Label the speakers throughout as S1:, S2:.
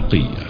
S1: بقية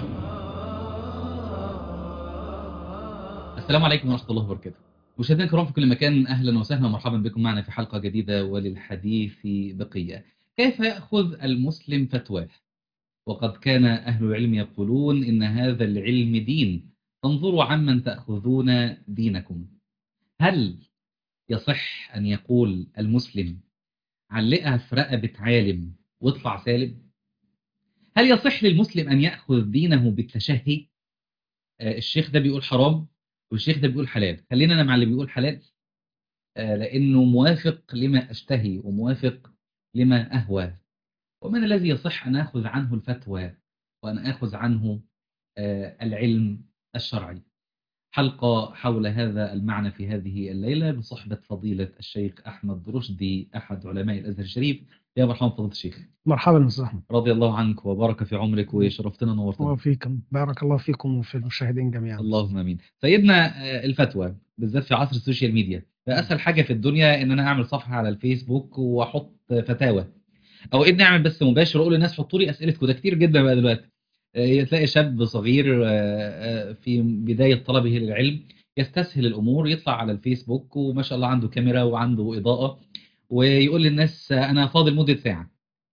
S2: السلام عليكم ورحمة الله وبركاته مشاهدينا الكرام في كل مكان أهلا وسهلا ومرحبا بكم معنا في حلقة جديدة وللحديث بقية كيف يأخذ المسلم فتواه وقد كان أهل العلم يقولون إن هذا العلم دين فانظروا عمن تأخذون دينكم هل يصح أن يقول المسلم علقها في رقبة عالم واطلع سالم هل يصح للمسلم أن يأخذ دينه بالتشهي آه، الشيخ ده بيقول حرام والشيخ ده بيقول حلال خلينا أنا مع اللي بيقول حلال آه، لأنه موافق لما أشتهي وموافق لما أهوى ومن الذي يصح أن أخذ عنه الفتوى وأن أخذ عنه آه، العلم الشرعي حلقة حول هذا المعنى في هذه الليلة بصحبة فضيلة الشيخ أحمد رشدي أحد علماء الأزهر الشريف يا مرحبا فضيلة الشيخ
S3: مرحبا استاذ احمد
S2: رضي الله عنك وبارك في عمرك وشرفتنا ونورتنا
S3: وفيكم بارك الله فيكم وفي المشاهدين جميعا
S2: اللهم امين سيدنا آه، الفتوى بالذات في عصر السوشيال ميديا فاسهل حاجه في الدنيا ان انا اعمل صفحه على الفيسبوك واحط فتاوى او اني اعمل بث مباشر واقول للناس حطوا لي اسئلتكم ده كتير جدا بقى دلوقتي آه، تلاقي شاب صغير آه، آه، في بدايه طلبه للعلم يستسهل الامور يطلع على الفيسبوك وما شاء الله عنده كاميرا وعنده اضاءه ويقول للناس آه، انا فاضل مده ساعه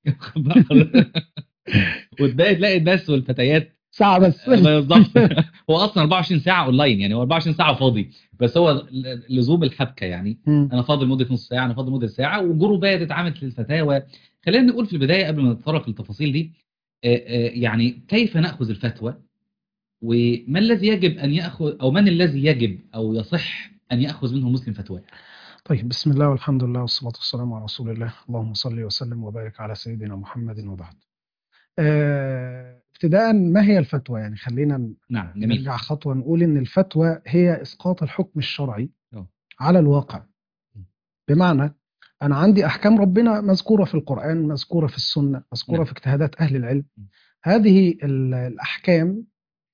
S2: وتلاقي تلاقي الناس والفتيات
S3: ساعة بس
S2: بالظبط هو اصلا 24 ساعه اونلاين يعني هو 24 ساعه فاضي بس هو لزوم الحبكه يعني
S3: مم.
S2: انا فاضل مده نص ساعه انا فاضل مده ساعه وجروبات اتعملت للفتاوى خلينا نقول في البدايه قبل ما نتطرق للتفاصيل دي آه، آه، يعني كيف ناخذ الفتوى وما الذي يجب ان ياخذ او من الذي يجب او يصح ان ياخذ منه المسلم فتوى
S3: طيب بسم الله والحمد لله والصلاة والسلام على رسول الله اللهم صل وسلم وبارك على سيدنا محمد وبعد آه، ابتداء ما هي الفتوى يعني خلينا
S2: نعم جميل
S3: نرجع خطوة نقول ان الفتوى هي اسقاط الحكم الشرعي
S2: أه.
S3: على الواقع بمعنى انا عندي احكام ربنا مذكورة في القرآن مذكورة في السنة مذكورة
S2: نعم.
S3: في اجتهادات اهل العلم
S2: م.
S3: هذه ال- الاحكام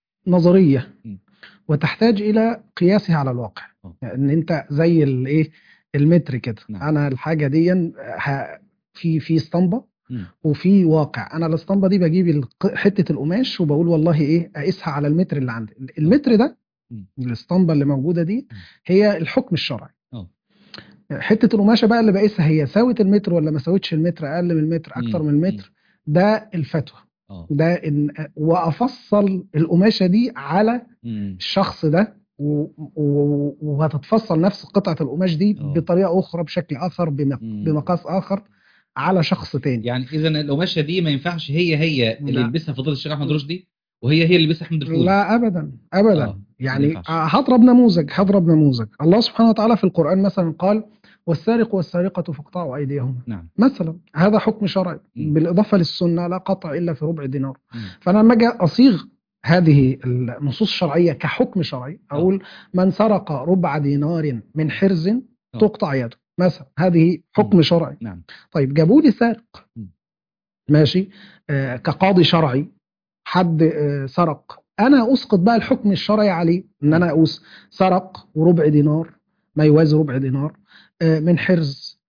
S3: نظرية
S2: م.
S3: وتحتاج الى قياسها على الواقع
S2: أه.
S3: يعني ان انت زي الايه المتر كده
S2: نعم.
S3: انا الحاجة دي ه- في في اسطمبة
S2: مم.
S3: وفي واقع انا الاسطمبة دي بجيب الق- حتة القماش وبقول والله ايه اقيسها على المتر اللي عندي المتر ده
S2: مم.
S3: الاسطمبة اللي موجودة دي
S2: مم.
S3: هي الحكم الشرعي
S2: اه
S3: حتة القماشة بقى اللي بقيسها هي ساوت المتر ولا ما ساوتش المتر اقل من المتر اكتر
S2: مم.
S3: من المتر ده الفتوى
S2: اه
S3: ده إن وافصل القماشة دي على
S2: مم.
S3: الشخص ده و- و- وهتتفصل نفس قطعة القماش دي
S2: آه.
S3: بطريقة أخرى بشكل آخر بم-
S2: مم.
S3: بمقاس آخر على شخص تاني
S2: يعني اذا القماشه دي ما ينفعش هي هي اللي
S3: لا.
S2: يلبسها فضيله الشيخ احمد رشدي وهي هي اللي يلبسها احمد الفولي
S3: لا أبدا أبدا
S2: آه، ما
S3: يعني
S2: ينفعش.
S3: آه، هضرب نموذج هضرب نموذج الله سبحانه وتعالى في القرآن مثلا قال والسارق والسارقة فاقطعوا أيديهما
S2: نعم
S3: مثلا هذا حكم شرعي
S2: مم.
S3: بالإضافة للسنة لا قطع إلا في ربع دينار
S2: مم.
S3: فأنا لما أجي أصيغ هذه النصوص الشرعية كحكم شرعي أقول من سرق ربع دينار من حرز تقطع يده مثلا هذه حكم
S2: مم.
S3: شرعي
S2: نعم
S3: طيب جابوا لي سارق
S2: مم.
S3: ماشي آه كقاضي شرعي حد آه سرق انا اسقط بقى الحكم الشرعي عليه ان انا اقوس سرق وربع دينار ما يوازي ربع دينار آه من حرز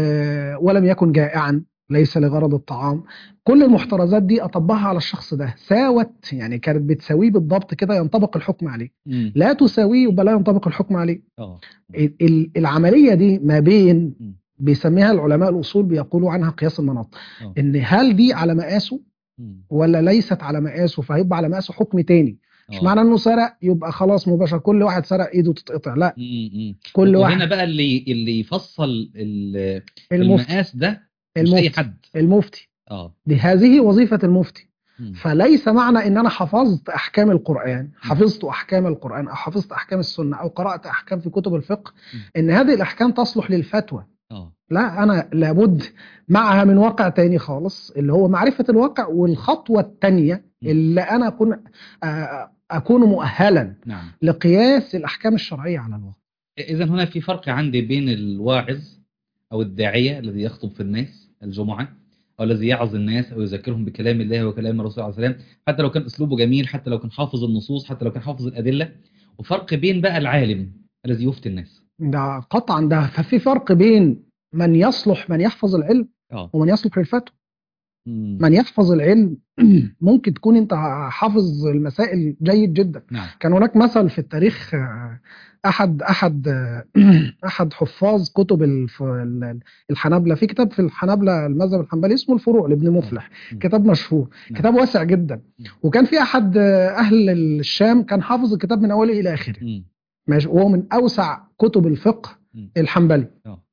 S3: آه ولم يكن جائعا ليس لغرض الطعام كل المحترزات دي اطبقها على الشخص ده ساوت يعني كانت بتساويه بالضبط كده ينطبق الحكم عليه
S2: مم.
S3: لا تساويه يبقى لا ينطبق الحكم عليه
S2: اه
S3: ال- ال- العملية دي ما بين
S2: مم.
S3: بيسميها العلماء الأصول بيقولوا عنها قياس المناط
S2: آه.
S3: إن هل دي على مقاسه
S2: مم.
S3: ولا ليست على مقاسه فهيبقى على مقاسه حكم تاني مش
S2: آه.
S3: معنى إنه سرق يبقى خلاص مباشر كل واحد سرق إيده تتقطع لا
S2: مم. مم.
S3: كل
S2: وهنا
S3: واحد
S2: بقى اللي اللي يفصل ال-
S3: المفتي
S2: المقاس ده مش اي
S3: المفتي
S2: حد
S3: المفتي
S2: اه
S3: دي هذه وظيفة المفتي
S2: مم.
S3: فليس معنى ان انا حفظت احكام القرآن حفظت احكام القرآن او حفظت احكام السنة او قرأت احكام في كتب الفقه
S2: م.
S3: ان هذه الاحكام تصلح للفتوى
S2: اه
S3: لا انا لابد معها من واقع تاني خالص اللي هو معرفة الواقع والخطوة التانية
S2: م.
S3: اللي انا اكون آه، اكون مؤهلا
S2: نعم
S3: لقياس الاحكام الشرعية على الواقع
S2: اذا هنا في فرق عندي بين الواعظ او الداعيه الذي يخطب في الناس الجمعه او الذي يعظ الناس او يذكرهم بكلام الله وكلام الرسول عليه السلام حتى لو كان اسلوبه جميل حتى لو كان حافظ النصوص حتى لو كان حافظ الادله وفرق بين بقى العالم الذي يفتي الناس
S3: ده قطعا ده ففي فرق بين من يصلح من يحفظ العلم
S2: اه
S3: ومن يصلح للفتوى
S2: مم.
S3: من يحفظ العلم ممكن تكون انت حافظ المسائل جيد جدا
S2: نعم
S3: كان هناك مثل في التاريخ آه، احد احد آه، احد حفاظ كتب الف- ال- الحنابلة في كتاب في الحنابلة المذهب الحنبلي اسمه الفروع لابن مفلح
S2: مم.
S3: كتاب مشهور
S2: نعم.
S3: كتاب واسع جدا
S2: مم.
S3: وكان في احد آه، اهل الشام كان حافظ الكتاب من اوله الى اخره
S2: مم.
S3: ماشي وهو من اوسع كتب الفقه
S2: مم.
S3: الحنبلي
S2: آه.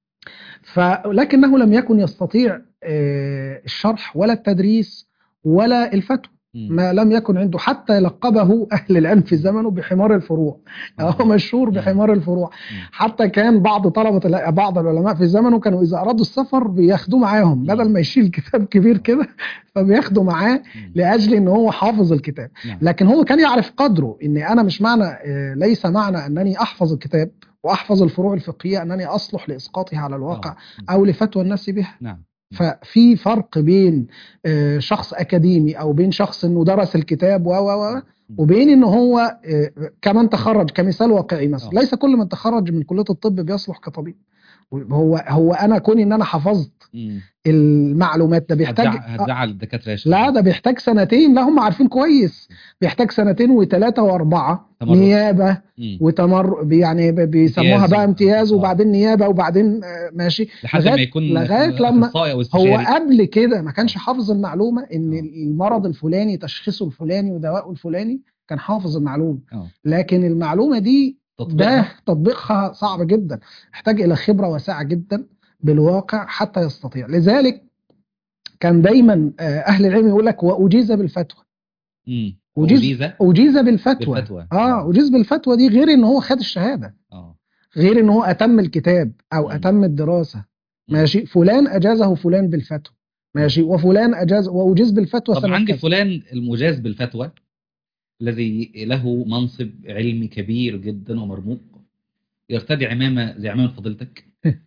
S3: فلكنه لم يكن يستطيع آه، الشرح ولا التدريس ولا الفتوى
S2: مم.
S3: ما لم يكن عنده حتى لقبه اهل العلم في زمنه بحمار الفروع هو مشهور بحمار الفروع
S2: مم.
S3: حتى كان بعض طلبه الع- بعض العلماء في زمنه كانوا اذا ارادوا السفر بياخدوه معاهم بدل ما يشيل كتاب كبير كده فبياخدوا معاه
S2: مم.
S3: لاجل ان هو حافظ الكتاب
S2: نعم.
S3: لكن هو كان يعرف قدره ان انا مش معنى آه، ليس معنى انني احفظ الكتاب واحفظ الفروع الفقهيه انني اصلح لاسقاطها على الواقع
S2: آه.
S3: او لفتوى الناس بها
S2: نعم
S3: ففي فرق بين آه، شخص اكاديمي او بين شخص انه درس الكتاب و و و وبين ان هو آه، كمان تخرج كمثال واقعي مثلا
S2: آه.
S3: ليس كل من تخرج من كليه الطب بيصلح كطبيب هو هو انا كوني ان انا حفظت
S2: مم.
S3: المعلومات ده بيحتاج
S2: هتزع- هتزعل الدكاتره يا شيخ.
S3: لا ده بيحتاج سنتين لا هم عارفين كويس بيحتاج سنتين وثلاثة وأربعة
S2: تمرد.
S3: نيابة
S2: مم.
S3: وتمر يعني ب- بيسموها
S2: امتياز.
S3: بقى امتياز
S2: آه.
S3: وبعدين نيابة وبعدين آه، ماشي
S2: لحد
S3: لغاية-
S2: ما يكون
S3: لغاية لما
S2: اخصائي او
S3: هو
S2: استشاري
S3: قبل كده ما كانش حافظ المعلومة ان
S2: آه.
S3: المرض الفلاني تشخيصه الفلاني ودواءه الفلاني كان حافظ المعلومة
S2: اه
S3: لكن المعلومة دي ده
S2: تطبيقها
S3: تطبيقها صعب جدا يحتاج إلى خبرة واسعة جدا بالواقع حتى يستطيع لذلك كان دايما آه، أهل العلم يقول لك وأجيز بالفتوى
S2: مم.
S3: وجيز-
S2: وجيزه
S3: أجيز بالفتوى
S2: بالفتوى
S3: اه أجيز بالفتوى دي غير إن هو خد الشهادة
S2: اه
S3: غير إن هو أتم الكتاب أو
S2: مم.
S3: أتم الدراسة
S2: مم.
S3: ماشي فلان أجازه فلان بالفتوى ماشي وفلان أجاز وأجيز بالفتوى
S2: طب
S3: سنة
S2: عندي
S3: كذا.
S2: فلان المجاز بالفتوى الذي له منصب علمي كبير جدا ومرموق يرتدي عمامة زي عمامة فضيلتك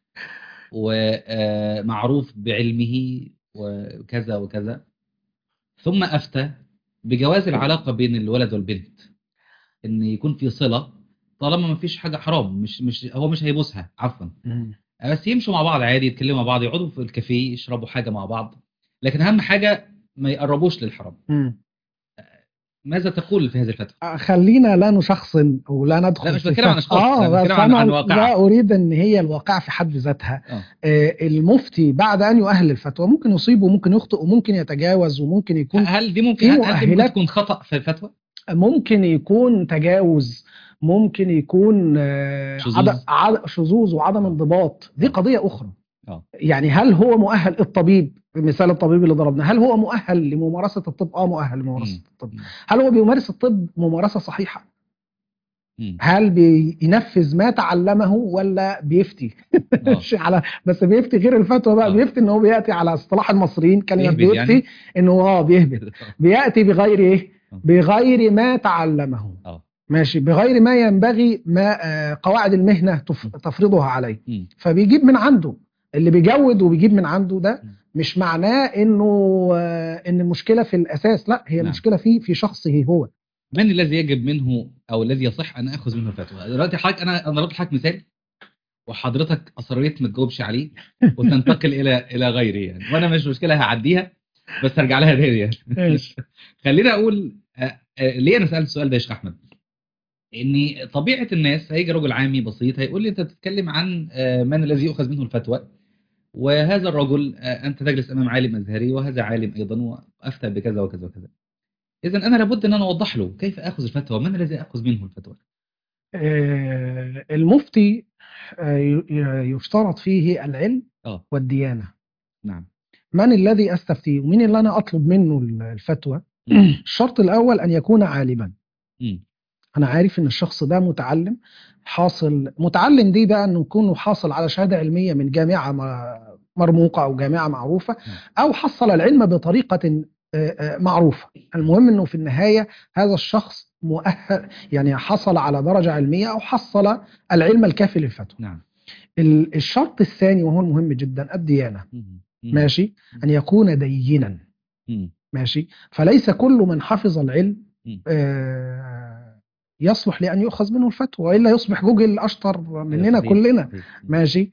S2: ومعروف بعلمه وكذا وكذا ثم أفتى بجواز العلاقة بين الولد والبنت إن يكون في صلة طالما ما فيش حاجة حرام مش مش هو مش هيبوسها عفوا
S3: مم.
S2: بس يمشوا مع بعض عادي يتكلموا مع بعض يقعدوا في الكافيه يشربوا حاجة مع بعض لكن أهم حاجة ما يقربوش للحرام
S3: مم.
S2: ماذا تقول في هذه الفتوى؟
S3: آه، خلينا لا نشخصن ولا ندخل
S2: لا، مش
S3: في
S2: بتكلم عن
S3: فخ-
S2: أشخاص،
S3: اه
S2: أنا
S3: بس
S2: بتكلم عن-
S3: انا
S2: عن واقعة.
S3: لا اريد ان هي الواقعه في حد ذاتها
S2: اه
S3: آه، المفتي بعد ان يؤهل الفتوى ممكن يصيب وممكن يخطئ وممكن يتجاوز وممكن يكون
S2: هل دي ممكن
S3: في
S2: هل دي ممكن
S3: مؤهلات-
S2: تكون خطأ في الفتوى؟
S3: ممكن يكون تجاوز ممكن يكون آه،
S2: شذوذ.
S3: عدم عد- شذوذ وعدم انضباط دي
S2: آه.
S3: قضيه اخرى
S2: اه
S3: يعني هل هو مؤهل الطبيب مثال الطبيب اللي ضربناه هل هو مؤهل لممارسه الطب اه مؤهل لممارسه
S2: مم.
S3: الطب هل هو بيمارس الطب ممارسه صحيحه
S2: مم.
S3: هل بينفذ ما تعلمه ولا بيفتي
S2: آه.
S3: مش على بس بيفتي غير الفتوى بقى
S2: آه.
S3: بيفتي ان هو بياتي على اصطلاح المصريين كلمه
S2: بيهبد
S3: بيفتي
S2: يعني؟
S3: انه اه بيهبد بياتي بغير ايه
S2: آه.
S3: بغير ما تعلمه
S2: اه
S3: ماشي بغير ما ينبغي ما آه، قواعد المهنه تف- تفرضها عليه
S2: مم.
S3: فبيجيب من عنده اللي بيجود وبيجيب من عنده ده
S2: مم.
S3: مش معناه انه آه، ان المشكله في الاساس لا هي
S2: نعم.
S3: المشكله في في شخصه هو
S2: من الذي يجب منه او الذي يصح ان اخذ منه الفتوى؟ دلوقتي حضرتك انا انا ضربت لحضرتك مثال وحضرتك اصريت ما تجاوبش عليه وتنتقل الى الى غيري يعني وانا مش مشكله هعديها بس هرجع لها تاني يعني
S3: ماشي.
S2: خلينا اقول آه، آه، ليه انا سالت السؤال ده يا شيخ احمد؟ ان طبيعه الناس هيجي رجل عامي بسيط هيقول لي انت بتتكلم عن آه، من الذي يؤخذ منه الفتوى وهذا الرجل آه، انت تجلس امام عالم ازهري وهذا عالم ايضا وافتى بكذا وكذا وكذا. اذا انا لابد ان انا اوضح له كيف اخذ الفتوى؟ من الذي اخذ منه الفتوى؟
S3: آه، المفتي آه، ي- ي- يشترط فيه العلم
S2: اه
S3: والديانة
S2: نعم
S3: من الذي أستفتيه ومين اللي أنا أطلب منه الفتوى
S2: مم.
S3: الشرط الأول أن يكون عالما
S2: مم.
S3: أنا عارف إن الشخص ده متعلم حاصل متعلم دي بقى إنه يكون حاصل على شهادة علمية من جامعة م- مرموقة أو جامعة معروفة أو حصل العلم بطريقة آه، آه، معروفة المهم إنه في النهاية هذا الشخص مؤهل يعني حصل على درجة علمية أو حصل العلم الكافي للفتوى
S2: نعم
S3: ال- الشرط الثاني وهو المهم جدا الديانة
S2: مم. مم.
S3: ماشي أن يكون دينا
S2: مم.
S3: ماشي فليس كل من حفظ العلم
S2: مم.
S3: آه، يصلح لان يؤخذ منه الفتوى والا يصبح جوجل اشطر مننا
S2: صحيح،
S3: كلنا
S2: صحيح.
S3: ماشي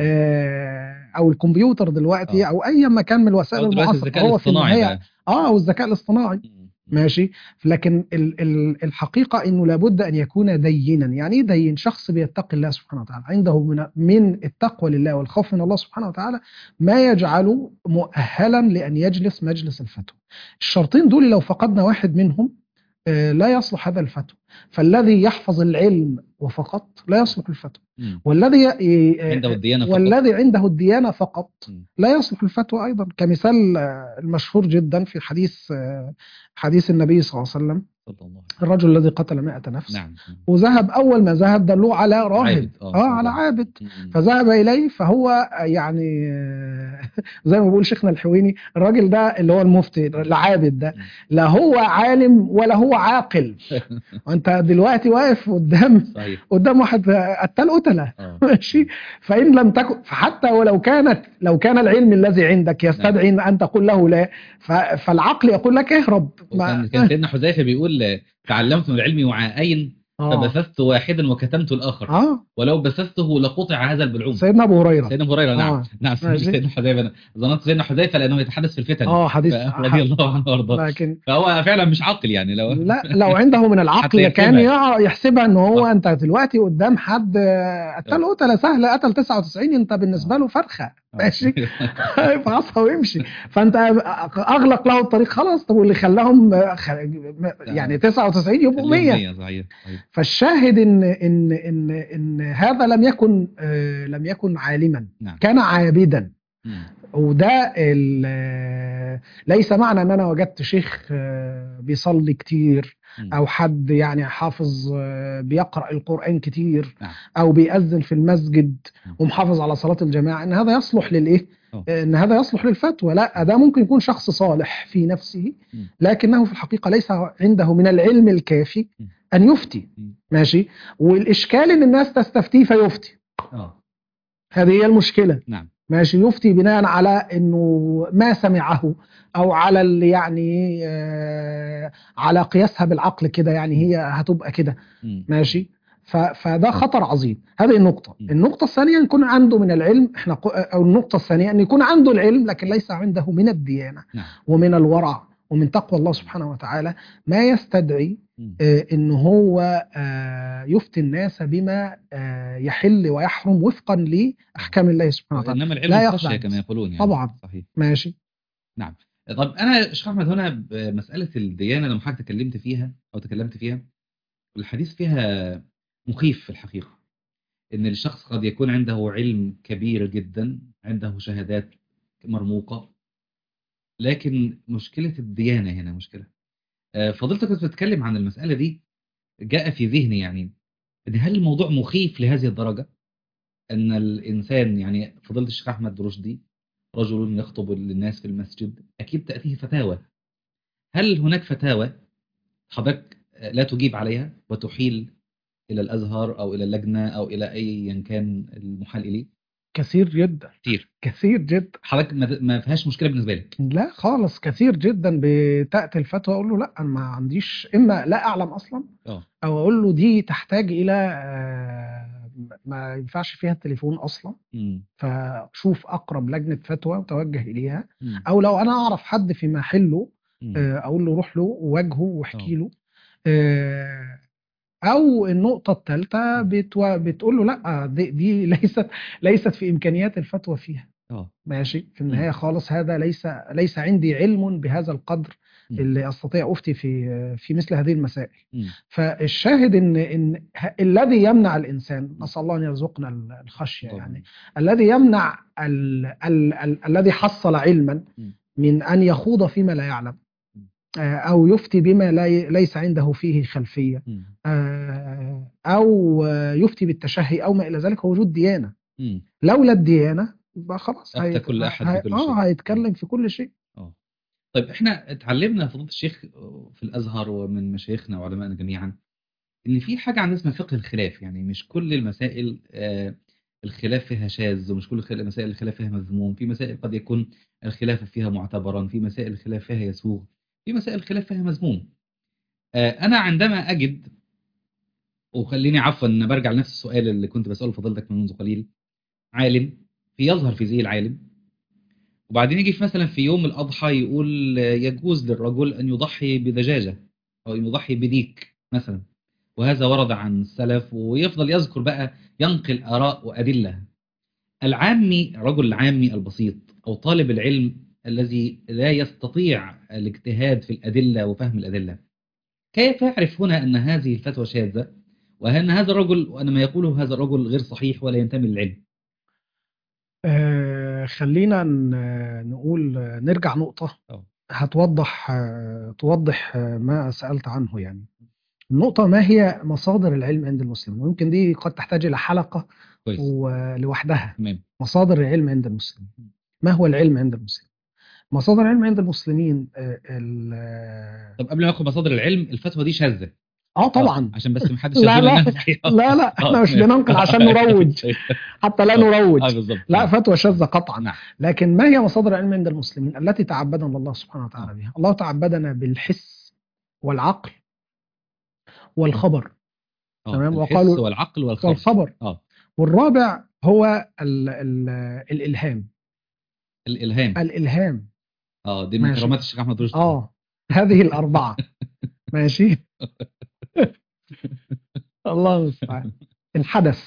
S3: آه، او الكمبيوتر دلوقتي
S2: آه.
S3: او اي مكان من الوسائل
S2: أو دلوقتي
S3: المعاصره
S2: الذكاء
S3: هو في
S2: الاصطناعي
S3: النهايه
S2: بقى.
S3: اه والذكاء الاصطناعي
S2: مم.
S3: ماشي لكن ال- ال- الحقيقة أنه لابد أن يكون دينا يعني إيه دين شخص بيتقي الله سبحانه وتعالى عنده من, من التقوى لله والخوف من الله سبحانه وتعالى ما يجعله مؤهلا لأن يجلس مجلس الفتوى الشرطين دول لو فقدنا واحد منهم آه، لا يصلح هذا الفتوى فالذي يحفظ العلم وفقط لا يصلح الفتوى
S2: مم.
S3: والذي ي- آه،
S2: عنده الديانة فقط.
S3: والذي عنده الديانة فقط
S2: مم.
S3: لا يصلح الفتوى أيضا كمثال آه، المشهور جدا في حديث آه، حديث النبي صلى الله عليه وسلم
S2: صلى الله عليه وسلم.
S3: الرجل الذي قتل مئة نفس
S2: نعم
S3: وذهب أول ما ذهب دلوه على راهب
S2: عابد. آه،
S3: آه على
S2: طبعاً.
S3: عابد
S2: مم.
S3: فذهب إليه فهو يعني آه، زي ما بيقول شيخنا الحويني الراجل ده اللي هو المفتي العابد ده
S2: مم.
S3: لا هو عالم ولا هو عاقل وانت دلوقتي واقف قدام
S2: صحيح
S3: قدام واحد قتال قتله
S2: اه
S3: ماشي فإن لم تكن فحتى ولو كانت لو كان العلم الذي عندك يستدعي أن تقول له لا ف- فالعقل يقول لك اهرب
S2: وكان كان سيدنا حذيفه بيقول آه، تعلمت من العلم وعاءين
S3: آه.
S2: فبثثت واحدا وكتمت الاخر
S3: اه
S2: ولو بثثته لقطع هذا البلعوم
S3: سيدنا ابو هريره
S2: سيدنا أبو هريره نعم
S3: آه.
S2: نعم
S3: ماشي.
S2: سيدنا حذيفه أنا ظننت سيدنا حذيفه لانه يتحدث في الفتن
S3: اه حديث
S2: ف- رضي الله عنه وارضاه
S3: لكن
S2: فهو فعلا مش عاقل يعني لو
S3: لا لو عنده من
S2: حتى
S3: العقل كان
S2: يحسبها.
S3: يع- يحسبها ان هو
S2: آه.
S3: انت دلوقتي قدام حد آه، قتل قتله سهل قتل 99 انت بالنسبه له فرخه ماشي فعصها ويمشي فانت اغلق له الطريق خلاص طب واللي خلاهم آه، خ- يعني 99 يبقوا 100
S2: 100 صحيح صحيح
S3: فالشاهد ان ان ان ان هذا لم يكن آه، لم يكن عالما
S2: نعم
S3: كان عابدا
S2: مم.
S3: وده ال- ليس معنى ان انا وجدت شيخ آه، بيصلي كتير
S2: مم.
S3: او حد يعني حافظ آه، بيقرا القران كتير
S2: نعم.
S3: او بيأذن في المسجد
S2: مم.
S3: ومحافظ على صلاه الجماعه ان هذا يصلح للايه
S2: أوه.
S3: آه، ان هذا يصلح للفتوى لا ده ممكن يكون شخص صالح في نفسه
S2: مم.
S3: لكنه في الحقيقه ليس عنده من العلم الكافي
S2: مم.
S3: ان يفتي
S2: مم.
S3: ماشي والاشكال ان الناس تستفتيه فيفتي
S2: اه
S3: هذه هي المشكله
S2: نعم
S3: ماشي يفتي بناء على انه ما سمعه او على اللي يعني آه، على قياسها بالعقل كده يعني هي هتبقى كده
S2: مم.
S3: ماشي ف- فده خطر عظيم هذه النقطة
S2: م.
S3: النقطة الثانية يكون عنده من العلم احنا قو- او النقطة الثانية ان يكون عنده العلم لكن ليس عنده من الديانة
S2: نعم
S3: ومن الورع ومن تقوى الله سبحانه وتعالى ما يستدعي
S2: مم.
S3: آه، ان هو آه، يفتي الناس بما آه، يحل ويحرم وفقا لاحكام الله سبحانه وتعالى
S2: انما العلم
S3: لا
S2: الخشيه
S3: يخدع
S2: كما يقولون يعني
S3: طبعا.
S2: صحيح
S3: ماشي
S2: نعم طب انا شيخ احمد هنا بمساله الديانه لما حضرتك تكلمت فيها او تكلمت فيها الحديث فيها مخيف في الحقيقه ان الشخص قد يكون عنده علم كبير جدا عنده شهادات مرموقه لكن مشكله الديانه هنا مشكله آه، فضلتك كنت بتتكلم عن المساله دي جاء في ذهني يعني ان هل الموضوع مخيف لهذه الدرجه ان الانسان يعني فضيله الشيخ احمد رشدي رجل يخطب للناس في المسجد اكيد تاتيه فتاوى هل هناك فتاوى حضرتك لا تجيب عليها وتحيل الى الازهر او الى اللجنه او الى ايا كان المحال اليه
S3: كثير جدا
S2: كتير
S3: كثير جدا
S2: حضرتك ما ما فيهاش مشكله بالنسبه لك
S3: لا خالص كثير جدا بتأتي الفتوى اقول له لا انا ما عنديش اما لا اعلم اصلا
S2: اه
S3: او اقول له دي تحتاج الى آه، ما ينفعش فيها التليفون اصلا
S2: مم.
S3: فشوف اقرب لجنه فتوى وتوجه اليها
S2: مم.
S3: او لو انا اعرف حد في محله
S2: مم.
S3: آه، اقول له روح له وواجهه واحكي
S2: آه.
S3: له آه، او النقطه الثالثه بتو... بتقول له لا دي, دي ليست ليست في امكانيات الفتوى فيها
S2: اه
S3: ماشي في النهايه خالص هذا ليس ليس عندي علم بهذا القدر
S2: مم.
S3: اللي استطيع افتي في في مثل هذه المسائل
S2: مم.
S3: فالشاهد ان ان ه- الذي يمنع الانسان نسال الله ان يرزقنا ال- الخشيه
S2: طبعاً.
S3: يعني الذي يمنع ال ال ال الذي حصل علما
S2: مم.
S3: من ان يخوض فيما لا يعلم
S2: مم.
S3: آه، او يفتي بما لا ي- ليس عنده فيه خلفيه
S2: مم.
S3: آه، او آه، يفتي بالتشهي او ما الى ذلك هو وجود ديانه
S2: مم.
S3: لولا الديانه يبقى خلاص
S2: أفتى
S3: هيت-
S2: كل أحد
S3: هي-
S2: بكل
S3: اه
S2: شيء.
S3: هيتكلم في كل شيء
S2: اه طيب احنا اتعلمنا فضيله الشيخ في الازهر ومن مشايخنا وعلمائنا جميعا ان في حاجه عندنا اسمها فقه الخلاف يعني مش كل المسائل آه، الخلاف فيها شاذ ومش كل خل- مسائل الخلاف فيها مذموم في مسائل قد يكون الخلاف فيها معتبرا في مسائل الخلاف فيها يسوغ في مسائل الخلاف فيها مذموم آه، انا عندما اجد وخليني عفوا ان برجع لنفس السؤال اللي كنت بساله فضيلتك منذ قليل عالم في يظهر في زي العالم وبعدين يجي في مثلا في يوم الاضحى يقول يجوز للرجل ان يضحي بدجاجه او ان يضحي بديك مثلا وهذا ورد عن السلف ويفضل يذكر بقى ينقل اراء وادله العامي الرجل العامي البسيط او طالب العلم الذي لا يستطيع الاجتهاد في الادله وفهم الادله كيف يعرف هنا ان هذه الفتوى شاذه وان هذا الرجل وان ما يقوله هذا الرجل غير صحيح ولا ينتمي للعلم
S3: آه خلينا ن- نقول آه، نرجع نقطة
S2: أه.
S3: هتوضح آه، توضح آه، ما سألت عنه يعني النقطة ما هي مصادر العلم عند المسلمين ويمكن دي قد تحتاج إلى حلقة
S2: كويس
S3: ولوحدها
S2: تمام
S3: مصادر العلم عند المسلمين ما هو العلم عند المسلمين مصادر العلم عند المسلمين آه، ال- آه،
S2: طب قبل ما ادخل مصادر العلم الفتوى دي شاذه
S3: اه طبعا
S2: عشان بس محدش
S3: لا،
S2: يظن
S3: لا.
S2: انها صحيحه
S3: لا لا احنا
S2: آه،
S3: مش
S2: تمام.
S3: بننقل عشان نروج حتى لا
S2: اه
S3: نروج
S2: بالظبط
S3: لا فتوى شاذة قطعا
S2: نعم
S3: لكن ما هي مصادر العلم عند المسلمين التي تعبدنا الله سبحانه وتعالى بها الله تعبدنا بالحس والعقل والخبر
S2: آه،
S3: تمام،
S2: الحس
S3: وقالوا-
S2: والعقل والخبر
S3: والخبر
S2: اه
S3: والرابع هو ال ال الإلهام
S2: الالهام
S3: الإلهام
S2: اه دي من
S3: ماشي.
S2: كرامات الشيخ احمد رشدي
S3: اه هذه الأربعة ماشي الله المستعان الحدث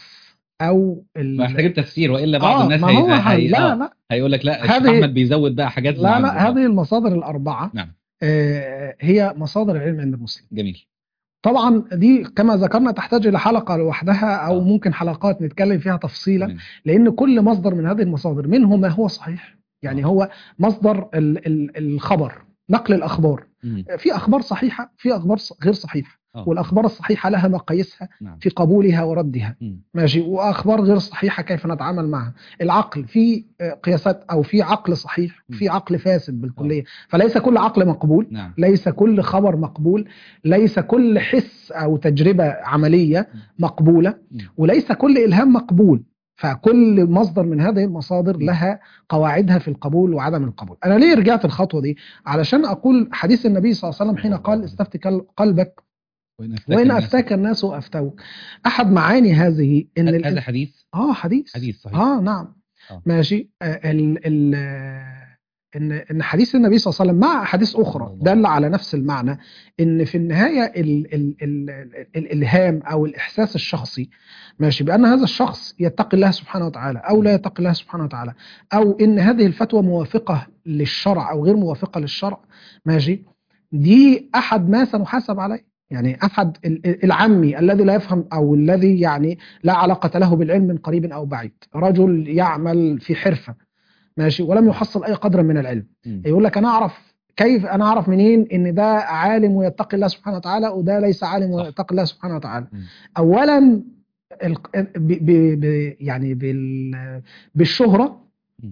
S3: أو ال...
S2: محتاجين تفسير والا بعض
S3: آه
S2: الناس
S3: ما هو
S2: هي... هي...
S3: لا
S2: آه،
S3: لا
S2: هيقول لك لا الشيخ
S3: هذه-
S2: احمد بيزود بقى حاجات
S3: لا
S2: عنده.
S3: لا
S2: آه،
S3: هذه المصادر الأربعة
S2: نعم
S3: آه، هي مصادر العلم عند المسلم
S2: جميل
S3: طبعا دي كما ذكرنا تحتاج إلى حلقة لوحدها أو
S2: آه.
S3: ممكن حلقات نتكلم فيها تفصيلا
S2: تمام.
S3: لأن كل مصدر من هذه المصادر منه ما هو صحيح يعني
S2: آه.
S3: هو مصدر ال ال الخبر نقل الأخبار
S2: مم.
S3: في أخبار صحيحة في أخبار ص- غير صحيحة
S2: آه.
S3: والأخبار الصحيحة لها مقاييسها
S2: نعم
S3: في قبولها وردها
S2: مم.
S3: ماشي وأخبار غير صحيحة كيف نتعامل معها العقل في آه، قياسات أو في عقل صحيح في عقل فاسد بالكلية فليس كل عقل مقبول
S2: نعم
S3: ليس كل خبر مقبول ليس كل حس أو تجربة عملية مقبولة
S2: مم.
S3: وليس كل إلهام مقبول فكل مصدر من هذه المصادر لها قواعدها في القبول وعدم القبول أنا ليه رجعت الخطوة دي علشان أقول حديث النبي صلى الله عليه وسلم حين قال استفتي قل- قلبك
S2: وإن أفتاك
S3: وإن
S2: الناس-
S3: أفتاك الناس وأفتوك أحد معاني هذه إن
S2: هذا
S3: الإن-
S2: حديث
S3: آه حديث
S2: حديث صحيح
S3: اه نعم
S2: آه.
S3: ماشي آه ال ال آه، ان ان حديث النبي صلى الله عليه وسلم مع احاديث اخرى
S2: الله.
S3: دل على نفس المعنى ان في النهايه ال ال ال ال الالهام او الاحساس الشخصي ماشي بان هذا الشخص يتقي الله سبحانه وتعالى او لا يتقي الله سبحانه وتعالى او ان هذه الفتوى موافقه للشرع او غير موافقه للشرع ماشي دي احد ما سنحاسب عليه يعني احد ال- ال- العمي الذي لا يفهم او الذي يعني لا علاقه له بالعلم من قريب او بعيد رجل يعمل في حرفه ماشي ولم يحصل اي قدر من العلم
S2: مم.
S3: يقول لك انا اعرف كيف انا اعرف منين ان ده عالم ويتقي الله سبحانه وتعالى وده ليس عالم
S2: صح.
S3: ويتقي الله سبحانه وتعالى
S2: مم.
S3: اولا ال- ب ب ب يعني بال بالشهره
S2: مم.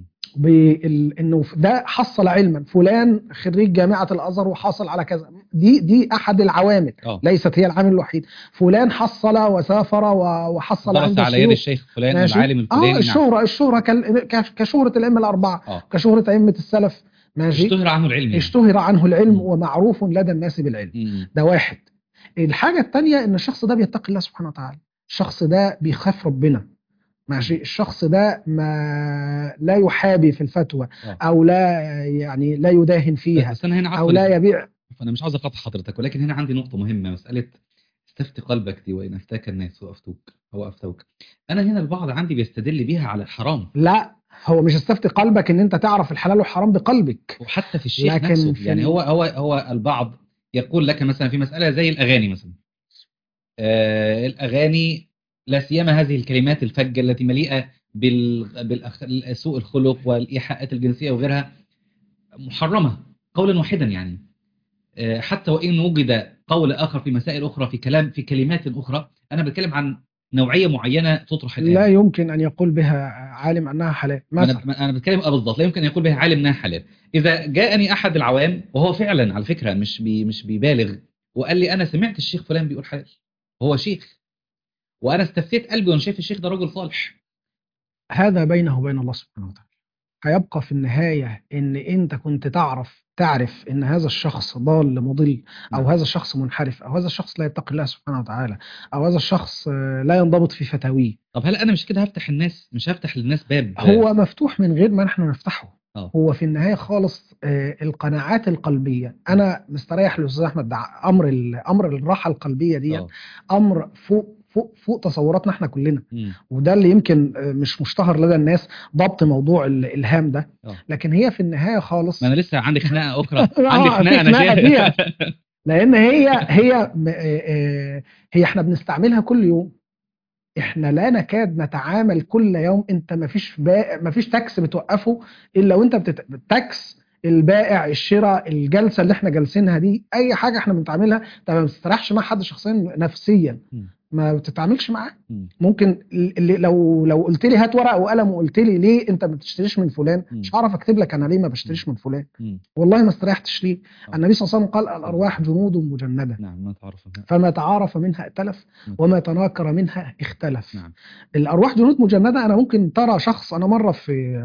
S3: بال انه ده حصل علما فلان خريج جامعه الازهر وحاصل على كذا دي دي احد العوامل
S2: اه
S3: ليست هي العامل الوحيد فلان حصل وسافر و- وحصل
S2: درس
S3: عنده
S2: على يد
S3: شيوخ
S2: الشيخ فلان
S3: ماشي.
S2: العالم الفلاني
S3: اه
S2: نعم.
S3: الشهره الشهره كال- ك- كشهره الائمه الاربعه
S2: اه
S3: كشهره ائمه السلف ماشي
S2: اشتهر عنه العلم يعني.
S3: اشتهر عنه العلم
S2: مم.
S3: ومعروف لدى الناس بالعلم
S2: مم.
S3: ده واحد الحاجه الثانيه ان الشخص ده بيتقي الله سبحانه وتعالى الشخص ده بيخاف ربنا ماشي الشخص ده ما لا يحابي في الفتوى
S2: آه.
S3: او لا يعني لا يداهن فيها
S2: بس انا هنا
S3: او
S2: عفوا
S3: لا يبيع
S2: انا مش عاوز اقاطع حضرتك ولكن هنا عندي نقطه مهمه مساله استفتي قلبك دي وان افتاك الناس وافتوك او افتوك انا هنا البعض عندي بيستدل بيها على الحرام
S3: لا هو مش استفتي قلبك ان انت تعرف الحلال والحرام بقلبك
S2: وحتى في الشيخ
S3: لكن
S2: نفسه
S3: في
S2: يعني
S3: ال-
S2: هو هو هو البعض يقول لك مثلا في مساله زي الاغاني مثلا آه الاغاني لا سيما هذه الكلمات الفجه التي مليئه بال بالسوء الخلق والايحاءات الجنسيه وغيرها محرمه قولا واحدا يعني آه، حتى وان وجد قول اخر في مسائل اخرى في كلام في كلمات اخرى انا بتكلم عن نوعيه معينه تطرح الان
S3: لا يمكن ان يقول بها عالم انها حلال
S2: ما
S3: مثلا
S2: انا ما انا بتكلم اه بالظبط لا يمكن ان يقول بها عالم انها حلال اذا جاءني احد العوام وهو فعلا على فكره مش بي مش بيبالغ وقال لي انا سمعت الشيخ فلان بيقول حلال هو شيخ وانا استفتيت قلبي وانا شايف الشيخ ده راجل صالح
S3: هذا بينه وبين الله سبحانه وتعالى هيبقى في النهاية إن أنت كنت تعرف تعرف إن هذا الشخص ضال مضل أو
S2: نعم.
S3: هذا الشخص منحرف أو هذا الشخص لا يتقي الله سبحانه وتعالى أو هذا الشخص آه، لا ينضبط في فتاويه
S2: طب هل انا مش كده هفتح الناس مش هفتح للناس باب
S3: هو مفتوح من غير ما نحن نفتحه
S2: آه.
S3: هو في النهاية خالص آه، القناعات القلبية أنا مستريح للأستاذ أحمد ده أمر ال- أمر الراحة القلبية دي
S2: آه.
S3: أمر فوق فوق فوق تصوراتنا احنا كلنا
S2: مم.
S3: وده اللي يمكن آه، مش مشتهر لدى الناس ضبط موضوع الالهام ده
S2: آه.
S3: لكن هي في النهايه خالص
S2: ما انا لسه عندي خناقه اخرى
S3: آه،
S2: عندي
S3: في
S2: خناقه انا
S3: خناقة
S2: شايف
S3: فيها. لان هي هي م- آه، آه، هي احنا بنستعملها كل يوم احنا لا نكاد نتعامل كل يوم انت ما فيش ما فيش تاكس بتوقفه الا وانت بتت... التاكس البائع الشراء الجلسه اللي احنا جالسينها دي اي حاجه احنا بنتعاملها انت ما بتستريحش مع حد شخصيا نفسيا
S2: مم.
S3: ما بتتعاملش معاه
S2: مم.
S3: ممكن اللي لو لو قلت لي هات ورقه وقلم وقلت لي ليه انت ما بتشتريش من فلان
S2: مم.
S3: مش هعرف اكتب لك انا ليه ما بشتريش من فلان
S2: مم.
S3: والله ما استريحتش ليه
S2: آه.
S3: النبي صلى الله عليه وسلم قال الارواح جنود مجنده
S2: نعم ما تعرف
S3: فما تعارف منها ائتلف
S2: مم.
S3: وما تناكر منها اختلف
S2: نعم.
S3: الارواح جنود مجنده انا ممكن ترى شخص انا مره في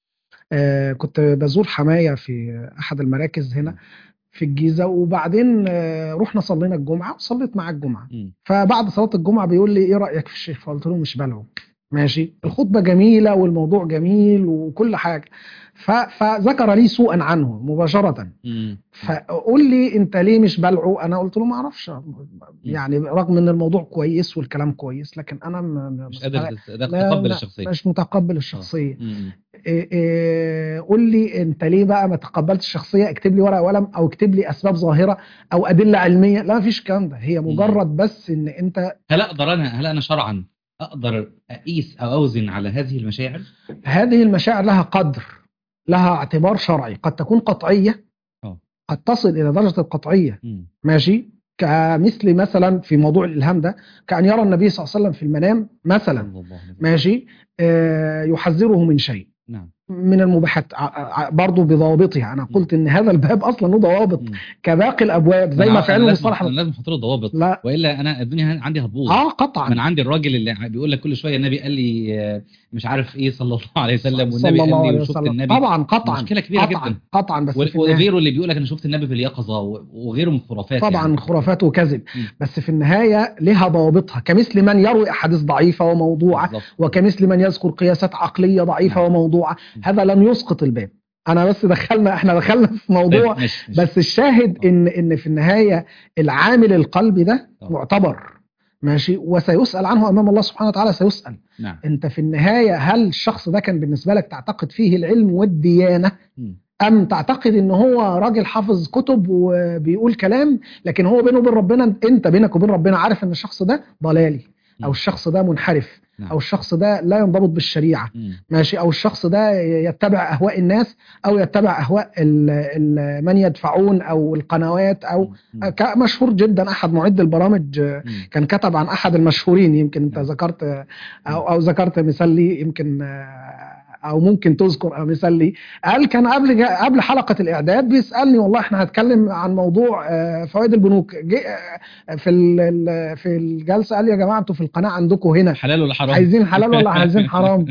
S3: آه كنت بزور حمايه في احد المراكز هنا في الجيزه وبعدين آه رحنا صلينا الجمعه وصليت مع الجمعه
S2: مم.
S3: فبعد صلاه الجمعه بيقول لي ايه رايك في الشيخ فقلت له مش بلعه ماشي الخطبه جميله والموضوع جميل وكل حاجه ف- فذكر لي سوءا عنه مباشره
S2: مم.
S3: فقول لي انت ليه مش بلعه انا قلت له ما اعرفش يعني رغم ان الموضوع كويس والكلام كويس لكن انا م- م-
S2: مش قادر تت-
S3: لا-
S2: تتقبل
S3: لا،
S2: الشخصيه
S3: مش متقبل الشخصيه
S2: مم.
S3: إيه إيه قول لي انت ليه بقى ما تقبلتش الشخصيه اكتب لي ورقه وقلم او اكتب لي اسباب ظاهره او ادله علميه لا مفيش الكلام ده هي مجرد بس ان انت
S2: هل اقدر انا هل انا شرعا اقدر اقيس او اوزن على هذه المشاعر
S3: هذه المشاعر لها قدر لها اعتبار شرعي قد تكون قطعيه
S2: آه.
S3: قد تصل الى درجه القطعيه
S2: مم.
S3: ماشي كمثل مثلا في موضوع الالهام ده كان يرى النبي صلى الله عليه وسلم في المنام مثلا
S2: صلى الله عليه وسلم.
S3: ماشي آه يحذره من شيء
S2: نعم
S3: من المباحات ع- ع- برضه بضوابطها انا قلت ان هذا الباب اصلا له ضوابط
S2: مم.
S3: كباقي الابواب زي
S2: أنا
S3: ما
S2: ع-
S3: في
S2: أنا
S3: علم
S2: لازم-
S3: المصطلح
S2: انا لازم احط له ضوابط
S3: لا
S2: والا انا الدنيا عندي هتبوظ
S3: اه قطعا
S2: من عندي الراجل اللي بيقول لك كل شويه النبي قال لي آه، مش عارف ايه صلى الله عليه وسلم
S3: صلى
S2: والنبي
S3: الله
S2: قال
S3: عليه
S2: لي وشفت
S3: وسلم
S2: النبي
S3: طبعا قطعا
S2: مشكله كبيره
S3: قطعا
S2: جدا
S3: قطعا بس في النهاية
S2: وغيره اللي بيقول لك انا شفت النبي في اليقظه و- وغيره من الخرافات
S3: طبعا
S2: يعني.
S3: خرافات وكذب
S2: مم.
S3: بس في النهايه لها ضوابطها كمثل من يروي احاديث ضعيفه وموضوعه
S2: بالظبط.
S3: وكمثل من يذكر قياسات عقليه ضعيفه
S2: نعم.
S3: وموضوعه
S2: مم.
S3: هذا لن يسقط الباب انا بس دخلنا احنا دخلنا في موضوع
S2: طيب، ماشي ماشي.
S3: بس الشاهد
S2: آه.
S3: ان ان في النهايه العامل القلبي ده
S2: آه.
S3: معتبر ماشي وسيسال عنه امام الله سبحانه وتعالى سيسال
S2: نعم
S3: انت في النهايه هل الشخص ده كان بالنسبه لك تعتقد فيه العلم والديانه
S2: مم.
S3: ام تعتقد ان هو راجل حافظ كتب وبيقول كلام لكن هو بينه وبين ربنا انت بينك وبين ربنا عارف ان الشخص ده ضلالي او
S2: مم.
S3: الشخص ده منحرف
S2: نعم.
S3: او الشخص ده لا ينضبط بالشريعه
S2: مم.
S3: ماشي او الشخص ده يتبع اهواء الناس او يتبع اهواء ال ال من يدفعون او القنوات او
S2: مم.
S3: ك- مشهور جدا احد معد البرامج آه،
S2: مم.
S3: كان كتب عن احد المشهورين يمكن انت
S2: نعم.
S3: ذكرت آه، او او ذكرت مثال لي يمكن آه، او ممكن تذكر مثال لي قال كان قبل جا- قبل حلقه الاعداد بيسالني والله احنا هنتكلم عن موضوع آه، فوائد البنوك جه آه، في ال- ال- في الجلسه قال لي يا جماعه انتوا في القناه عندكم هنا
S2: حلال ولا حرام
S3: عايزين حلال ولا عايزين حرام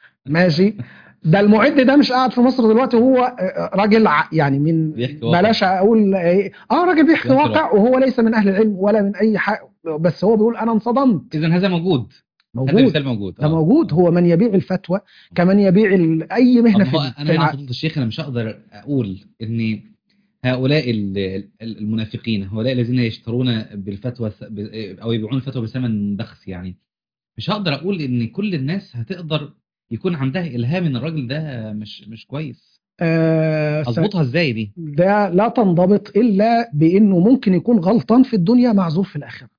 S3: ماشي ده المعد ده مش قاعد في مصر دلوقتي هو آه، راجل ع- يعني من
S2: بيحكي واقع.
S3: بلاش اقول ايه اه راجل بيحكي
S2: بيحكي
S3: واقع وهو ليس من اهل العلم ولا من اي حاجه بس هو بيقول انا انصدمت
S2: اذا هذا موجود هذا
S3: موجود
S2: مثال موجود
S3: ده
S2: آه.
S3: موجود هو من يبيع الفتوى كمن يبيع ال- اي مهنه
S2: طب
S3: في
S2: هو
S3: في
S2: انا هنا
S3: الع-
S2: فضيله الشيخ انا مش هقدر اقول ان هؤلاء ال- ال- المنافقين هؤلاء الذين يشترون بالفتوى ث- ب- او يبيعون الفتوى بثمن بخس يعني مش هقدر اقول ان كل الناس هتقدر يكون عندها الهام ان الراجل ده مش مش كويس
S3: آه ف-
S2: اظبطها ازاي دي
S3: ده لا تنضبط الا بانه ممكن يكون غلطان في الدنيا معذور في الاخره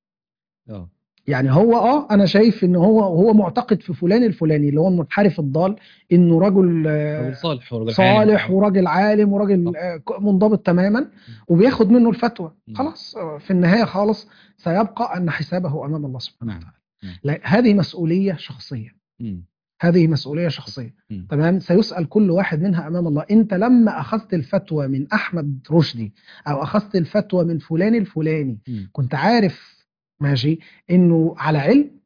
S2: اه
S3: يعني هو اه انا شايف ان هو هو معتقد في فلان الفلاني اللي هو المنحرف الضال انه رجل آه،
S2: رجل صالح ورجل
S3: صالح
S2: عالم.
S3: وراجل عالم وراجل آه، ك- منضبط تماما وبياخد منه الفتوى
S2: مم.
S3: خلاص آه، في النهايه خالص سيبقى ان حسابه امام الله سبحانه
S2: نعم.
S3: وتعالى
S2: نعم.
S3: لا، هذه مسؤوليه شخصيه
S2: مم.
S3: هذه مسؤوليه شخصيه
S2: مم.
S3: تمام سيسال كل واحد منها امام الله انت لما اخذت الفتوى من احمد رشدي او اخذت الفتوى من فلان الفلاني
S2: مم.
S3: كنت عارف ماشي انه على علم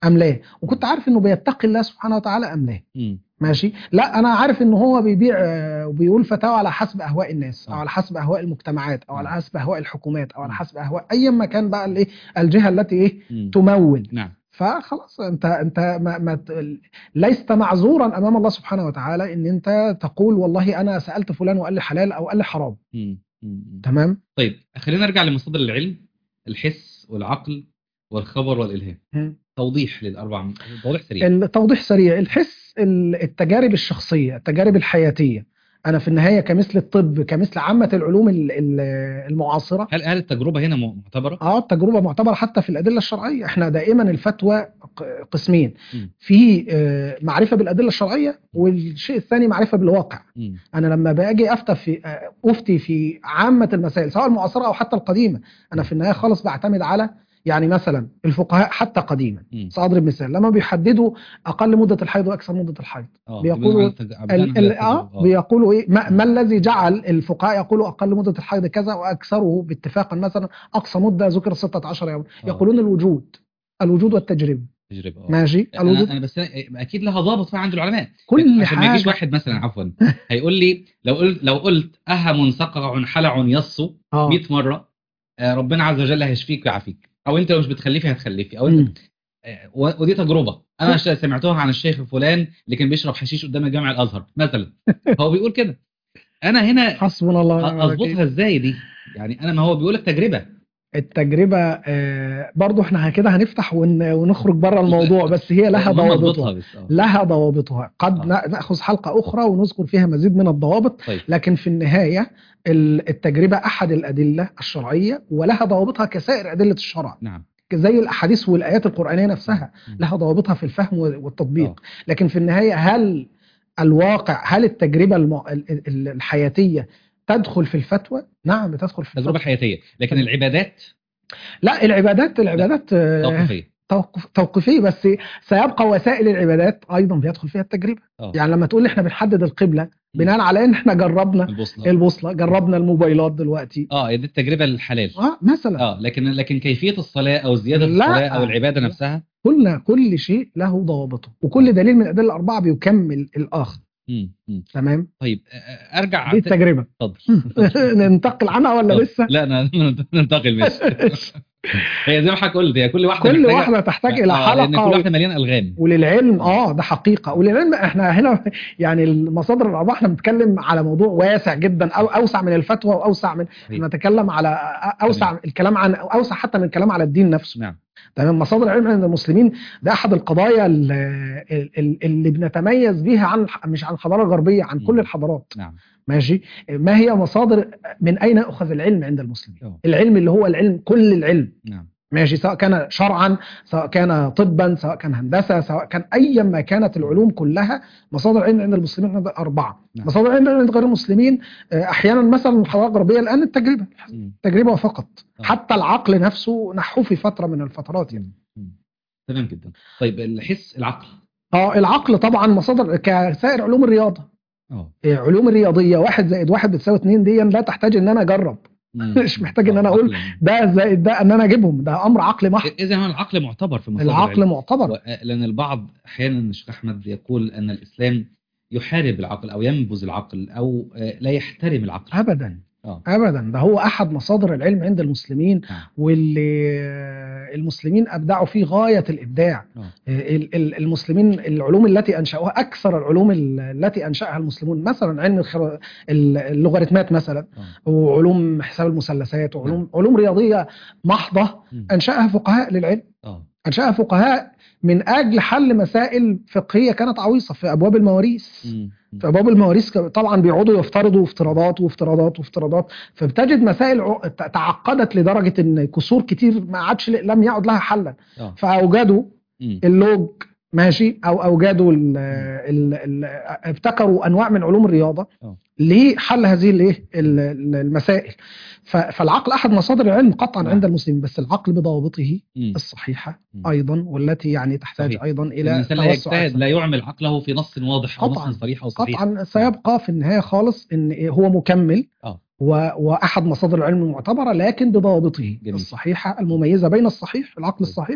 S3: ام لا وكنت عارف انه بيتقي الله سبحانه وتعالى ام لا
S2: مم.
S3: ماشي لا انا عارف ان هو بيبيع آه، وبيقول فتاوى على حسب اهواء الناس او
S2: آه.
S3: على حسب اهواء المجتمعات او على
S2: مم.
S3: حسب اهواء الحكومات او على
S2: مم.
S3: حسب اهواء ايا ما كان بقى الايه الجهه التي ايه
S2: مم.
S3: تمول
S2: نعم
S3: فخلاص انت انت ما ما ت- ليست معذورا امام الله سبحانه وتعالى ان انت تقول والله انا سالت فلان وقال لي حلال او قال لي حرام
S2: مم. مم.
S3: تمام
S2: طيب خلينا نرجع لمصادر العلم الحس والعقل والخبر والإلهام توضيح للأربع توضيح سريع
S3: التوضيح سريع الحس ال- التجارب الشخصيه التجارب الحياتيه انا في النهايه كمثل الطب كمثل عامه العلوم ال- ال- المعاصره
S2: هل هل التجربة هنا معتبرة؟
S3: اه التجربه معتبره حتى في الادله الشرعيه احنا دائما الفتوى ق- قسمين
S2: مم.
S3: في آه، معرفه بالادله الشرعيه والشيء الثاني معرفه بالواقع
S2: مم.
S3: انا لما باجي افتي في آه، افتي في عامه المسائل سواء المعاصره او حتى القديمه انا في النهايه خالص بعتمد على يعني مثلا الفقهاء حتى قديما
S2: مم.
S3: ساضرب مثال لما بيحددوا اقل مده الحيض واكثر مده الحيض
S2: آه،
S3: بيقولوا
S2: بناء على التج- بناء
S3: ال
S2: على
S3: ال اه
S2: التجربة.
S3: بيقولوا ايه ما, ما الذي جعل الفقهاء يقولوا اقل مده الحيض كذا واكثره باتفاقا مثلا اقصى مده ذكر 16 يوم
S2: آه.
S3: يقولون الوجود الوجود والتجربه
S2: تجربة آه.
S3: ماشي
S2: انا
S3: الوجود
S2: انا بس أنا اكيد لها ضابط بقى عند العلماء
S3: كل
S2: عشان ما يجيش
S3: حاجه
S2: واحد مثلا عفوا هيقول لي لو قلت لو قلت اهم سقع حلع يصو
S3: اه
S2: 100 مره آه، ربنا عز وجل هيشفيك ويعافيك او انت لو مش بتخلفي هتخلفي او انت
S3: مم.
S2: آه، و- ودي تجربه انا ش- سمعتها عن الشيخ فلان اللي كان بيشرب حشيش قدام جامع الازهر مثلا هو بيقول كده انا هنا
S3: حسبنا الله ونعم الوكيل.
S2: اظبطها ازاي دي يعني انا ما هو بيقول لك تجربه
S3: التجربه آه برضو احنا كده هنفتح ون- ونخرج بره الموضوع بس هي لها
S2: المهم
S3: ضوابطها
S2: اظبطها بس آه.
S3: لها ضوابطها قد
S2: آه.
S3: نا- ناخذ حلقه اخرى ونذكر فيها مزيد من الضوابط
S2: طيب
S3: لكن في النهايه ال- التجربه احد الادله الشرعيه ولها ضوابطها كسائر ادله الشرع
S2: نعم
S3: زي الاحاديث والايات القرانيه نفسها
S2: مم.
S3: لها ضوابطها في الفهم والتطبيق
S2: آه.
S3: لكن في النهايه هل الواقع هل التجربه الم... ال- ال- الحياتيه تدخل في الفتوى نعم بتدخل في
S2: التجربه
S3: الفتوى
S2: الحياتيه لكن العبادات
S3: لا العبادات العبادات آه،
S2: توقيفيه
S3: توقف توقيفيه بس سيبقى وسائل العبادات ايضا بيدخل فيها التجربه
S2: اه
S3: يعني لما تقول لي احنا بنحدد القبله بناء على ان احنا جربنا
S2: البوصله
S3: البوصله جربنا الموبايلات دلوقتي
S2: اه دي التجربه الحلال
S3: اه مثلا
S2: اه لكن لكن كيفيه الصلاه او زياده
S3: لا.
S2: الصلاه او العباده
S3: لا.
S2: نفسها
S3: قلنا كل شيء له ضوابطه وكل دليل من الادله الاربعه بيكمل الاخر
S2: مم. مم.
S3: تمام
S2: طيب آه، آه، ارجع
S3: دي التجربه
S2: اتفضل
S3: ننتقل عنها ولا
S2: اتفضل.
S3: لسه
S2: لا ن- ننتقل ماشي هي زي ما حضرتك قلت هي كل واحده
S3: كل
S2: محتاجة-
S3: واحده تحتاج الى
S2: آه، لان كل
S3: حلقه
S2: واحده مليانه الغام
S3: وللعلم اه ده حقيقه وللعلم احنا هنا يعني المصادر الاربعه احنا بنتكلم على موضوع واسع جدا او اوسع من الفتوى واوسع من
S2: صحيح.
S3: نتكلم على اوسع الكلام عن اوسع حتى من الكلام على الدين نفسه
S2: نعم
S3: تمام مصادر العلم عند المسلمين ده احد القضايا ال- ال- اللي بنتميز بيها عن مش عن الحضاره الغربيه عن كل
S2: مم.
S3: الحضارات
S2: نعم
S3: ماشي ما هي مصادر من اين يؤخذ العلم عند المسلمين
S2: أوه.
S3: العلم اللي هو العلم كل العلم
S2: نعم
S3: ماشي سواء كان شرعا سواء كان طبا سواء كان هندسه سواء كان ايا ما كانت العلوم كلها مصادر العلم عند المسلمين عند اربعه
S2: نعم.
S3: مصادر العلم عند غير المسلمين آه، احيانا مثلا الحضاره الغربيه الان التجربه
S2: مم.
S3: تجربه فقط
S2: آه.
S3: حتى العقل نفسه نحوه في فتره من الفترات يعني
S2: مم. مم. تمام جدا طيب الحس العقل
S3: اه العقل طبعا مصادر كسائر علوم الرياضه
S2: اه
S3: آه، علوم الرياضيه واحد زائد واحد بتساوي اتنين دي لا تحتاج ان انا اجرب
S2: مم.
S3: مش محتاج ان
S2: آه،
S3: انا اقول
S2: عقل.
S3: ده زائد ده ان انا اجيبهم ده امر عقلي محض
S2: اذا هو العقل معتبر في مصادر
S3: العقل
S2: العلم.
S3: معتبر
S2: و- لان البعض احيانا الشيخ احمد يقول ان الاسلام يحارب العقل او ينبذ العقل او آه، لا يحترم العقل
S3: ابدا
S2: اه
S3: ابدا ده هو احد مصادر العلم عند المسلمين
S2: نعم.
S3: واللي المسلمين ابدعوا فيه غايه الابداع
S2: آه.
S3: ال- ال- المسلمين العلوم التي انشاوها اكثر العلوم ال- التي انشاها المسلمون مثلا علم الخر- ال- اللوغاريتمات مثلا
S2: آه.
S3: وعلوم حساب المثلثات وعلوم علوم رياضيه محضه
S2: مم.
S3: انشاها فقهاء للعلم
S2: اه
S3: انشاها فقهاء من اجل حل مسائل فقهيه كانت عويصه في ابواب المواريث
S2: مم. مم.
S3: في ابواب المواريث ك- طبعا بيقعدوا يفترضوا افتراضات وافتراضات وافتراضات فبتجد مسائل ع- ت- تعقدت لدرجه ان كسور كتير ما عادش ل- لم يعد لها حلا
S2: اه
S3: فاوجدوا
S2: مم.
S3: اللوج ماشي او اوجدوا ال ال ال ابتكروا انواع من علوم الرياضه
S2: آه.
S3: لحل هذه الايه ال- ال- المسائل ف- فالعقل احد مصادر العلم قطعا
S2: نعم.
S3: عند المسلمين بس العقل بضوابطه
S2: مم.
S3: الصحيحه
S2: مم.
S3: ايضا والتي يعني تحتاج
S2: صحيح.
S3: ايضا الى
S2: الانسان لا
S3: توسع
S2: يجتهد
S3: أكثر.
S2: لا يعمل عقله في نص واضح او
S3: قطعاً.
S2: نص صريح او صحيح
S3: قطعا سيبقى في النهايه خالص ان إيه هو مكمل
S2: آه.
S3: و- واحد مصادر العلم المعتبره لكن بضوابطه
S2: جميل.
S3: الصحيحه المميزه بين الصحيح العقل
S2: طيب.
S3: الصحيح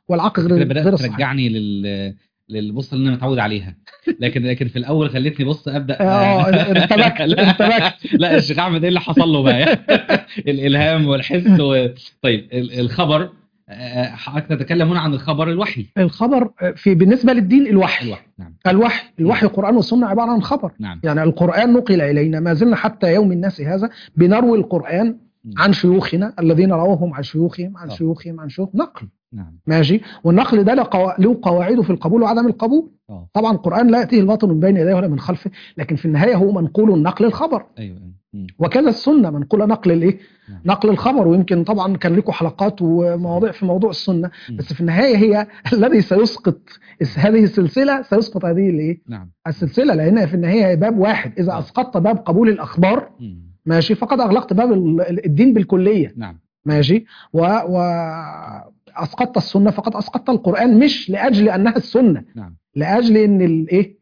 S3: والعقل
S2: كده
S3: غير
S2: بدات
S3: غير الصحيح
S2: ترجعني لل للبصه اللي انا متعود عليها لكن لكن في الاول خلتني بص ابدا
S3: اه ارتبكت
S2: لا
S3: ارتبكت
S2: لا الشيخ احمد ايه اللي حصل له بقى الالهام والحس و... طيب ال- الخبر آه، حضرتك تتكلم هنا عن الخبر الوحي
S3: الخبر في بالنسبه للدين الوحي
S2: الوحي نعم
S3: الوحي الوحي القران والسنه عباره عن خبر
S2: نعم
S3: يعني القرآن نقل إلينا ما زلنا حتى يوم الناس هذا بنروي القرآن عن شيوخنا الذين رووهم عن شيوخهم عن
S2: آه.
S3: شيوخهم عن شيوخ نقل
S2: نعم
S3: ماشي والنقل ده له قوا- له قواعده في القبول وعدم القبول
S2: اه
S3: طبعا القرآن لا يأتيه الباطل من بين يديه ولا من خلفه لكن في النهاية هو منقول نقل الخبر
S2: ايوه أيوة. مم.
S3: وكذا السنة منقولة نقل الايه
S2: نعم.
S3: نقل الخبر ويمكن طبعا كان لكم حلقات ومواضيع في موضوع السنة
S2: مم.
S3: بس في النهاية هي الذي سيسقط هذه السلسلة سيسقط هذه الايه
S2: نعم
S3: السلسلة لأنها في النهاية هي باب واحد إذا
S2: آه.
S3: أسقطت باب قبول الأخبار
S2: مم.
S3: ماشي فقد أغلقت باب ال- الدين بالكلية
S2: نعم
S3: ماشي و, و أسقطت السنة فقد أسقطت القرآن مش لأجل أنها السنة
S2: نعم
S3: لأجل أن الإيه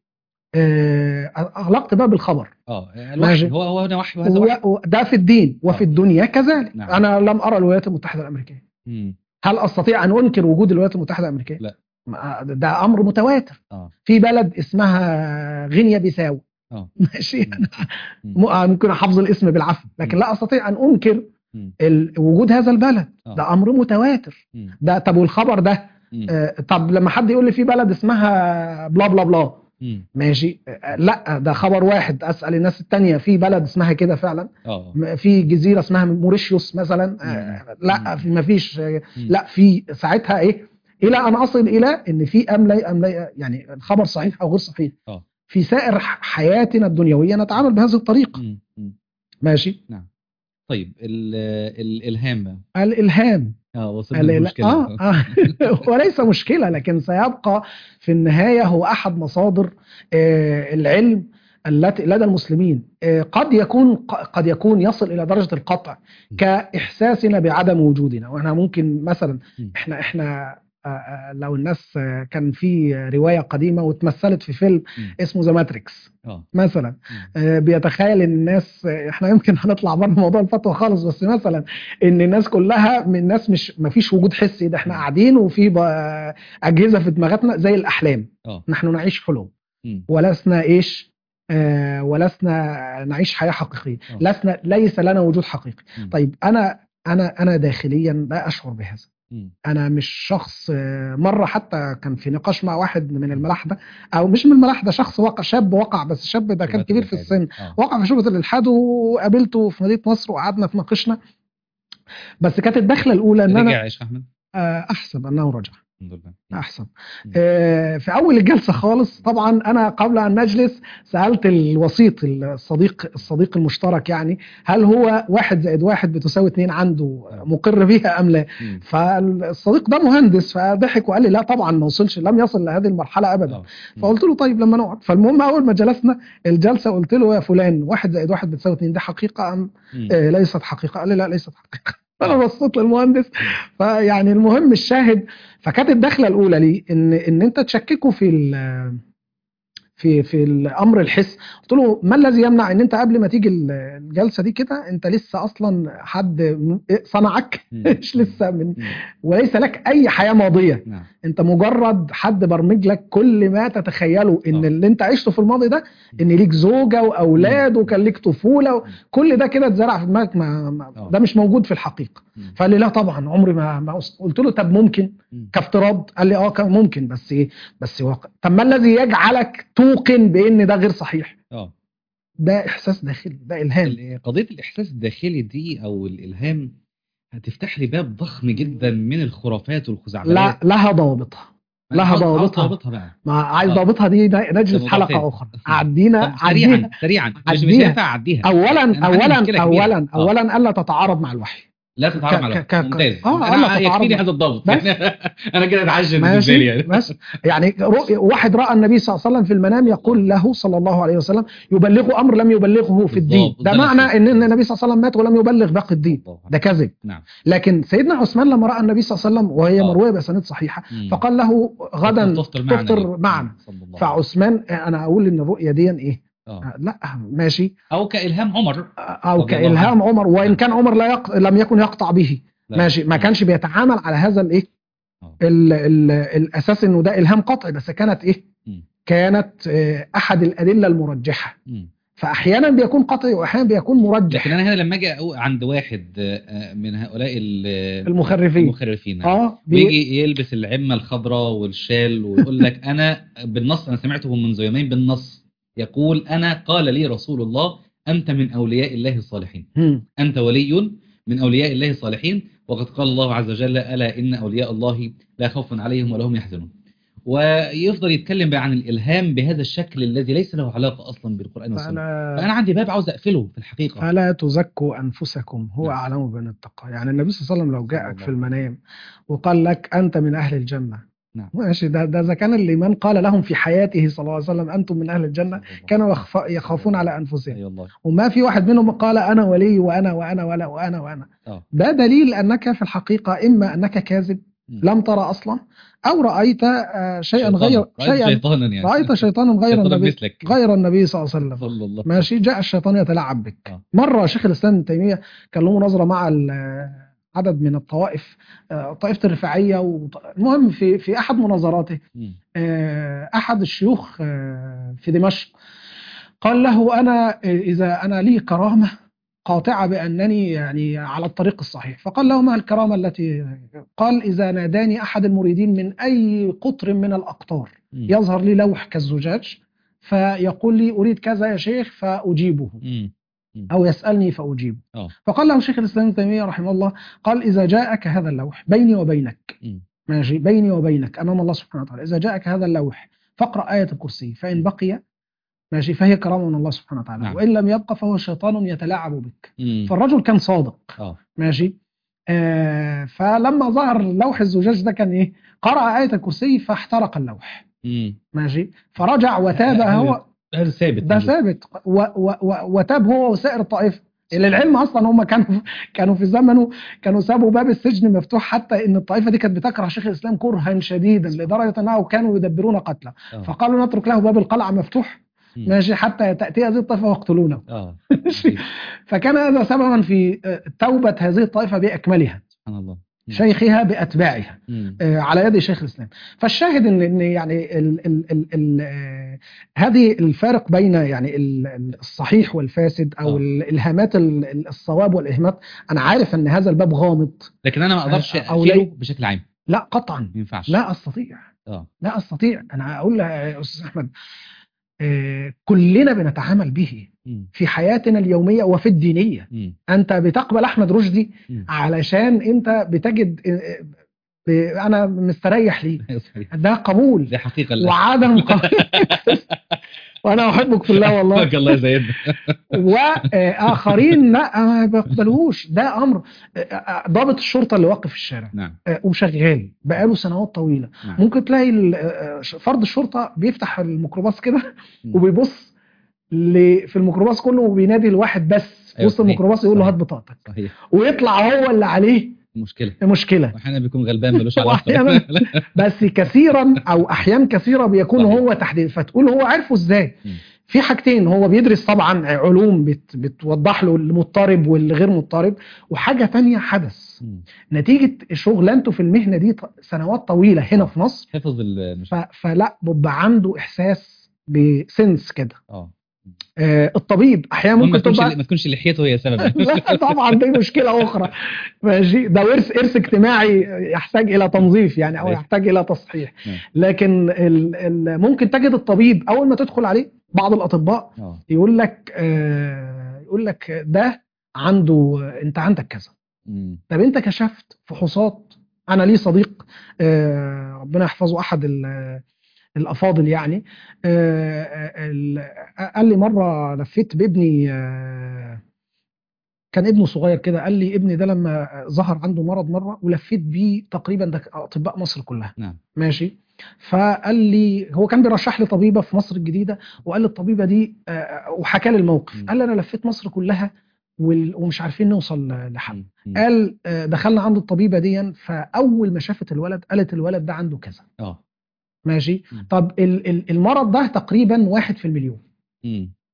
S3: آه، أغلقت باب الخبر
S2: اه
S3: ماشي.
S2: الوحي هو هو هنا وحي وهذا وحي
S3: و- و- ده في الدين وفي
S2: آه.
S3: الدنيا كذلك
S2: نعم.
S3: أنا لم أرى الولايات المتحدة الأمريكية
S2: مم.
S3: هل أستطيع أن أنكر وجود الولايات المتحدة الأمريكية؟
S2: لا.
S3: ما- ده أمر متواتر
S2: اه
S3: في بلد اسمها غينيا بيساو
S2: اه
S3: ماشي
S2: مم.
S3: م- آه، ممكن احفظ الاسم بالعافيه لكن
S2: مم.
S3: لا استطيع ان انكر
S2: مم.
S3: ال- وجود هذا البلد
S2: آه.
S3: ده امر متواتر
S2: مم.
S3: ده طب والخبر ده
S2: مم.
S3: آه، طب لما حد يقول لي في بلد اسمها بلا بلا بلا
S2: مم.
S3: ماشي آه، لا ده خبر واحد اسال الناس التانية في بلد اسمها كده فعلا
S2: اه
S3: م- في جزيره اسمها موريشيوس مثلا آه، لا
S2: مم.
S3: في ما فيش آه،
S2: مم.
S3: لا في ساعتها ايه الى ان اصل الى ان في ام لا ام لا يعني الخبر صحيح او غير صحيح
S2: آه.
S3: في سائر ح- حياتنا الدنيويه نتعامل بهذه الطريقه
S2: مم. مم.
S3: ماشي
S2: طيب ال- الالهام بقى
S3: الالهام
S2: اه وصلنا
S3: الإله-
S2: للمشكله
S3: آه آه وليس مشكله لكن سيبقى في النهايه هو احد مصادر آه العلم التي لدى المسلمين آه قد يكون قد يكون يصل الى درجه القطع كاحساسنا بعدم وجودنا وانا ممكن مثلا
S2: م.
S3: احنا احنا آه، آه، لو الناس آه، كان في روايه قديمه واتمثلت في فيلم
S2: م.
S3: اسمه ذا ماتريكس
S2: اه
S3: مثلا
S2: م.
S3: آه، بيتخيل ان الناس آه، احنا يمكن هنطلع بره موضوع الفتوى خالص بس مثلا ان الناس كلها من الناس مش ما فيش وجود حسي ده احنا
S2: م.
S3: قاعدين وفي ب- اجهزه في دماغتنا زي الاحلام
S2: اه
S3: نحن نعيش حلم
S2: مم.
S3: ولسنا ايش آه ولسنا نعيش حياه حقيقيه
S2: آه.
S3: لسنا ليس لنا وجود حقيقي
S2: مم.
S3: طيب انا انا انا داخليا لا اشعر بهذا
S2: مم.
S3: انا مش شخص آه، مره حتى كان في نقاش مع واحد من الملاحده او مش من الملاحده شخص وقع شاب وقع بس الشاب ده كان
S2: شبهة
S3: كبير في
S2: الإلحاد.
S3: السن
S2: اه
S3: وقع في شبهه الالحاد وقابلته في مدينه نصر وقعدنا اتناقشنا بس كانت الدخله الاولى ان انا
S2: رجع يا شيخ احمد
S3: آه، احسب انه رجع
S2: الحمد لله مم.
S3: احسن
S2: مم.
S3: آه، في اول الجلسه خالص طبعا انا قبل ان نجلس سالت الوسيط الصديق الصديق المشترك يعني هل هو واحد زائد واحد بتساوي اتنين عنده مقر بيها ام لا
S2: مم.
S3: فالصديق ده مهندس فضحك وقال لي لا طبعا ما وصلش لم يصل لهذه المرحله ابدا
S2: آه. مم.
S3: فقلت له طيب لما نقعد فالمهم اول ما جلسنا الجلسه قلت له يا فلان واحد زائد واحد بتساوي اتنين دي حقيقه ام
S2: مم.
S3: آه ليست حقيقه قال لي لا ليست حقيقه فانا
S2: آه.
S3: بصيت للمهندس فيعني المهم الشاهد فكانت الدخله الاولى لي ان ان انت تشككه في ال- في في الامر الحس قلت له ما الذي يمنع ان انت قبل ما تيجي ال- الجلسه دي كده انت لسه اصلا حد م- صنعك
S2: مم.
S3: مش لسه من
S2: مم.
S3: وليس لك اي حياه ماضيه
S2: نعم
S3: انت مجرد حد برمج لك كل ما تتخيله ان
S2: آه.
S3: اللي انت عشته في الماضي ده ان ليك زوجه واولاد وكان ليك طفوله كل ده كده اتزرع في دماغك ما ما
S2: آه.
S3: ده مش موجود في الحقيقه
S2: مم.
S3: فقال لي لا طبعا عمري ما ما أص- قلت له طب ممكن
S2: مم.
S3: كافتراض قال لي اه كان ممكن بس ايه بس واقع طب ما الذي يجعلك توقن بان ده غير صحيح
S2: اه
S3: ده احساس داخلي ده الهام
S2: ال- قضيه الاحساس الداخلي دي او الالهام هتفتح لي باب ضخم جدا من الخرافات والخزعبلات
S3: لا لها ضوابطها
S2: أنا
S3: لها
S2: عاوز- عاوز
S3: ضوابطها.
S2: ضوابطها بقى
S3: ما عايز
S2: آه.
S3: ضابطها دي ن- نجلس
S2: ده موضوع
S3: حلقه
S2: تاني.
S3: اخرى عدينا
S2: طب سريعا
S3: عدينا
S2: سريعا مش مش
S3: عديها.
S2: هينفع اعديها
S3: اولا
S2: أنا عندي
S3: اولا
S2: مشكلة كبيرة.
S3: اولا
S2: آه.
S3: اولا الا تتعارض مع الوحي
S2: لا تتعارض
S3: ك-
S2: مع
S3: ك-
S2: الوقت
S3: ك-
S2: ممتاز
S3: آه،
S2: انا
S3: لا
S2: يكفيني
S3: تتعارض.
S2: هذا الضبط
S3: بس.
S2: انا كده اتعجل بالنسبه لي
S3: ماشي
S2: يعني
S3: بس يعني رؤية واحد راى النبي صلى الله عليه وسلم في المنام يقول له صلى الله عليه وسلم يبلغه امر لم يبلغه في الدين
S2: بالظبط،
S3: ده
S2: ده
S3: معنى
S2: نفسه.
S3: ان إن النبي صلى الله عليه وسلم مات ولم يبلغ باقي الدين
S2: الله
S3: ده كذب
S2: نعم
S3: لكن سيدنا عثمان لما راى النبي صلى الله عليه وسلم وهي
S2: آه.
S3: مرويه باسانيد صحيحه
S2: مم.
S3: فقال له غدا
S2: تفطر معنا
S3: تفطر
S2: ليه؟
S3: معنا
S2: صلى الله عليه وسلم.
S3: فعثمان انا اقول ان الرؤيه دي ايه
S2: آه.
S3: آه، لا ماشي
S2: او كالهام عمر
S3: او
S2: رضي الله
S3: كالهام
S2: عنه.
S3: عمر وان
S2: نعم.
S3: كان عمر لا يق... لم يكن يقطع به
S2: لا.
S3: ماشي ما كانش بيتعامل على هذا الايه
S2: آه.
S3: ال ال الاساس انه ده الهام قطعي بس كانت ايه
S2: مم.
S3: كانت آه، احد الادله المرجحه
S2: مم.
S3: فاحيانا بيكون قطعي واحيانا بيكون مرجح
S2: لكن انا هنا لما اجي أقو- عند واحد آه، آه، من هؤلاء ال-
S3: المخرفين.
S2: المخرفين نعم.
S3: اه بي-
S2: ويجي يلبس العمه الخضراء والشال ويقول لك انا بالنص انا سمعته منذ يومين بالنص يقول انا قال لي رسول الله انت من اولياء الله الصالحين
S3: مم.
S2: انت ولي من اولياء الله الصالحين وقد قال الله عز وجل الا ان اولياء الله لا خوف عليهم ولا هم يحزنون ويفضل يتكلم بقى عن الالهام بهذا الشكل الذي ليس له علاقه اصلا بالقران والسنه
S3: فلا
S2: فانا عندي باب عاوز اقفله في الحقيقه
S3: فلا تزكوا انفسكم هو
S2: نعم.
S3: اعلم بمن اتقى يعني النبي صلى الله عليه وسلم لو جاءك
S2: الله
S3: في المنام وقال لك انت من اهل الجنه
S2: نعم.
S3: ماشي ده ده اذا كان الإيمان قال لهم في حياته صلى الله عليه وسلم انتم من اهل الجنه كانوا يخف- يخافون على انفسهم
S2: اي والله
S3: وما في واحد منهم قال انا ولي وانا وانا ولا وانا وانا
S2: اه
S3: ده دليل انك في الحقيقه اما انك كاذب
S2: مم.
S3: لم ترى اصلا او رايت آه، شيئا
S2: شيطانا.
S3: غير
S2: رأيت
S3: شيئا
S2: شيطانا يعني
S3: رايت شيطانا غير
S2: شيطانا
S3: النبي
S2: مثلك
S3: غير النبي صلى الله عليه وسلم
S2: صلى الله
S3: ماشي جاء الشيطان يتلاعب بك
S2: آه.
S3: مره شيخ الاسلام ابن تيميه كان له مناظره مع ال- عدد من الطوائف آه، طائفه الرفاعيه وط- المهم في في احد مناظراته
S2: مم.
S3: آه، احد الشيوخ آه، في دمشق قال له انا اذا انا لي كرامه قاطعه بانني يعني على الطريق الصحيح فقال له ما الكرامه التي قال اذا ناداني احد المريدين من اي قطر من الاقطار
S2: مم.
S3: يظهر لي لوح كالزجاج فيقول لي اريد كذا يا شيخ فاجيبه
S2: مم.
S3: او يسالني فاجيبه
S2: اه
S3: فقال له شيخ الاسلام ابن تيميه رحمه الله قال اذا جاءك هذا اللوح بيني وبينك
S2: مم.
S3: ماشي بيني وبينك امام الله سبحانه وتعالى اذا جاءك هذا اللوح فاقرا ايه الكرسي فان بقي ماشي فهي كرامه من الله سبحانه وتعالى
S2: نعم.
S3: وان لم يبقى فهو شيطان يتلاعب بك
S2: مم.
S3: فالرجل كان صادق
S2: اه
S3: ماشي آه فلما ظهر لوح الزجاج ده كان ايه قرأ آية الكرسي فاحترق اللوح
S2: مم.
S3: ماشي فرجع وتاب
S2: هل-
S3: هو
S2: هذا ثابت
S3: ده
S2: موجود.
S3: ثابت و و و وتاب هو وسائر الطائفة للعلم اصلا هم كانوا كانوا في زمنه كانوا سابوا باب السجن مفتوح حتى ان الطائفه دي كانت بتكره شيخ الاسلام كرها شديدا لدرجه انه كانوا يدبرون قتله
S2: اه
S3: فقالوا نترك له باب القلعه مفتوح
S2: مم.
S3: ماشي حتى تاتي هذه الطائفه ويقتلونه
S2: اه
S3: فكان هذا سببا في آه، توبه هذه الطائفه باكملها
S2: سبحان الله مم.
S3: شيخها باتباعها
S2: مم.
S3: آه، على يد شيخ الاسلام فالشاهد ان ان يعني ال ال ال ال آه، هذه الفارق بين يعني ال- ال- الصحيح والفاسد او
S2: آه.
S3: الالهامات ال- ال- الصواب والاهمات انا عارف ان هذا الباب غامض
S2: لكن انا ما اقدرش
S3: آه، أو
S2: اقفله
S3: ليه؟
S2: بشكل عام
S3: لا قطعا
S2: ما ينفعش
S3: لا استطيع
S2: اه
S3: لا استطيع انا اقول يا استاذ احمد آه، كلنا بنتعامل به
S2: مم.
S3: في حياتنا اليوميه وفي الدينيه
S2: مم.
S3: انت بتقبل احمد رشدي
S2: مم.
S3: علشان انت بتجد آه، ب- انا مستريح ليه
S2: صحيح.
S3: ده قبول
S2: دي حقيقه للأسف.
S3: وعدم قبول وانا احبك في الله والله
S2: بارك الله يزيدنا
S3: واخرين لا ما بيقبلوش ده امر آه، آه، ضابط الشرطه اللي واقف في الشارع
S2: نعم
S3: آه، وشغال بقاله سنوات طويله
S2: نعم
S3: ممكن تلاقي ال- آه، فرد الشرطه بيفتح الميكروباص كده
S2: مم.
S3: وبيبص ل- في الميكروباص كله وبينادي الواحد بس في
S2: أيوة
S3: وسط
S2: صحيح.
S3: الميكروباص يقول له
S2: صحيح.
S3: هات بطاقتك
S2: صحيح
S3: ويطلع هو اللي عليه
S2: مشكله
S3: مشكله
S2: واحيانا بيكون غلبان ملوش علاقه
S3: وأحياناً بس كثيرا او احيان كثيره بيكون
S2: صحيح.
S3: هو تحديد فتقول هو عرفه ازاي
S2: مم.
S3: في حاجتين هو بيدرس طبعا علوم بت بتوضح له المضطرب واللي غير مضطرب وحاجه تانية حدث
S2: مم.
S3: نتيجه شغلانته في المهنه دي ط- سنوات طويله هنا في مصر
S2: حفظ ال
S3: ف- فلا بيبقى عنده احساس بسنس كده
S2: اه
S3: آه الطبيب احيانا
S2: المهم ما
S3: ممكن
S2: تكونش
S3: تبقى
S2: ما تكونش لحيته هي سبب
S3: لا طبعا دي مشكله اخرى ماشي ده ورث ارث اجتماعي يحتاج الى تنظيف يعني او
S2: صحيح.
S3: يحتاج الى تصحيح
S2: نعم.
S3: لكن ال ال ممكن تجد الطبيب اول ما تدخل عليه بعض الاطباء
S2: اه
S3: يقول لك آه يقول لك ده عنده انت عندك كذا
S2: مم.
S3: طب انت كشفت فحوصات انا لي صديق آه ربنا يحفظه احد ال- الافاضل يعني آه آه، ال- قال لي مره لفيت بابني آه كان ابنه صغير كده قال لي ابني ده لما ظهر عنده مرض مره ولفيت بيه تقريبا ده اطباء مصر كلها
S2: نعم
S3: ماشي فقال لي هو كان بيرشح لي طبيبه في مصر الجديده وقال لي الطبيبه دي آه، وحكى لي الموقف
S2: مم.
S3: قال لي انا لفيت مصر كلها وال- ومش عارفين نوصل لحل
S2: مم. مم.
S3: قال آه، دخلنا عند الطبيبه دي فاول ما شافت الولد قالت الولد ده عنده كذا
S2: اه
S3: ماشي
S2: مم.
S3: طب ال- ال- المرض ده تقريبا واحد في المليون
S2: مم.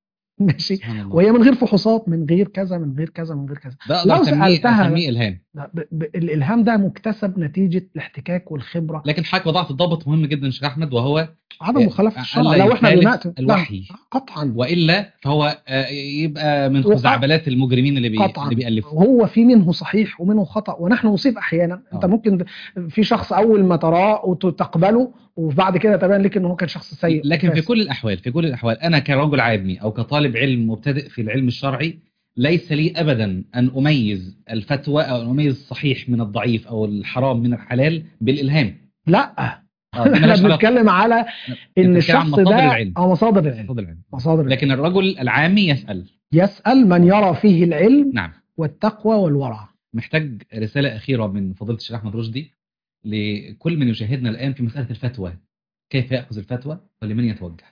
S3: ماشي
S2: سبحان الله
S3: وهي من غير فحوصات من غير كذا من غير كذا من غير كذا
S2: ده
S3: لو
S2: اقدر اسميه
S3: سألتها-
S2: اسميه الهام
S3: لا، ب- ب- الالهام ده مكتسب نتيجه الاحتكاك والخبره
S2: لكن حضرتك وضعت ضابط مهم جدا شيخ احمد وهو
S3: عدم
S2: إيه،
S3: مخالفه الشرع
S2: ألا
S3: لو احنا
S2: يخالف
S3: بنأتي
S2: الوحي.
S3: قطعا
S2: والا فهو آه، يبقى من
S3: وقع-
S2: خزعبلات المجرمين اللي, بي...
S3: قطعا
S2: اللي بيألفوا
S3: وهو في منه صحيح ومنه خطا ونحن نصيب احيانا انت
S2: آه.
S3: ممكن في شخص اول ما تراه وتقبله وبعد كده تبان لك ان هو كان شخص سيء
S2: لكن في
S3: فاسد.
S2: كل الاحوال في كل الاحوال انا كرجل عادمي او كطالب علم مبتدئ في العلم الشرعي ليس لي ابدا ان اميز الفتوى او ان اميز الصحيح من الضعيف او الحرام من الحلال بالالهام
S3: لا
S2: آه، دي
S3: احنا
S2: مالهاش علاقة.
S3: بنتكلم على ان
S2: بنتكلم عن
S3: الشخص
S2: مصادر
S3: ده
S2: العلم.
S3: اه مصادر العلم
S2: مصادر العلم
S3: مصادر العلم.
S2: لكن الرجل العامي يسال
S3: يسأل من يرى فيه العلم
S2: نعم
S3: والتقوى والورع
S2: محتاج رساله اخيره من فضيله الشيخ احمد رشدي لكل من يشاهدنا الان في مساله الفتوى كيف ياخذ الفتوى ولمن يتوجه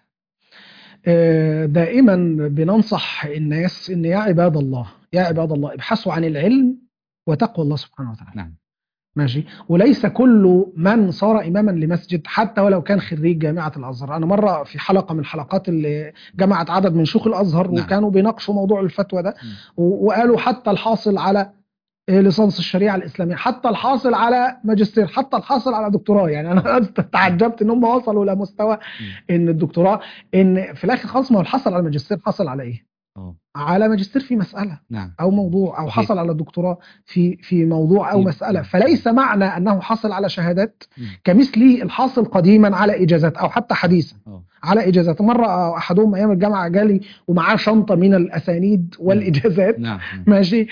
S3: آه، دائما بننصح الناس ان يا عباد الله يا عباد الله ابحثوا عن العلم وتقوى الله سبحانه وتعالى
S2: نعم
S3: ماشي وليس كل من صار اماما لمسجد حتى ولو كان خريج جامعه الازهر انا مره في حلقه من الحلقات اللي جمعت عدد من شيوخ الازهر
S2: نعم.
S3: وكانوا بيناقشوا موضوع الفتوى ده
S2: مم.
S3: و- وقالوا حتى الحاصل على آه، ليسانس الشريعه الاسلاميه حتى الحاصل على ماجستير حتى الحاصل على دكتوراه يعني انا تعجبت ان هم وصلوا لمستوى ان الدكتوراه ان في الاخر خالص ما هو الحصل على ماجستير حصل على ايه
S2: اه
S3: على ماجستير في مساله
S2: نعم
S3: او موضوع او
S2: صحيح.
S3: حصل على دكتوراه في في موضوع او
S2: في-
S3: مساله
S2: مم.
S3: فليس معنى انه حصل على شهادات
S2: مم.
S3: كمثل الحاصل قديما على اجازات او حتى حديثا
S2: اه
S3: على اجازات مره احدهم ايام الجامعه جالي ومعاه شنطه من الاسانيد والاجازات
S2: نعم نعم.
S3: ماشي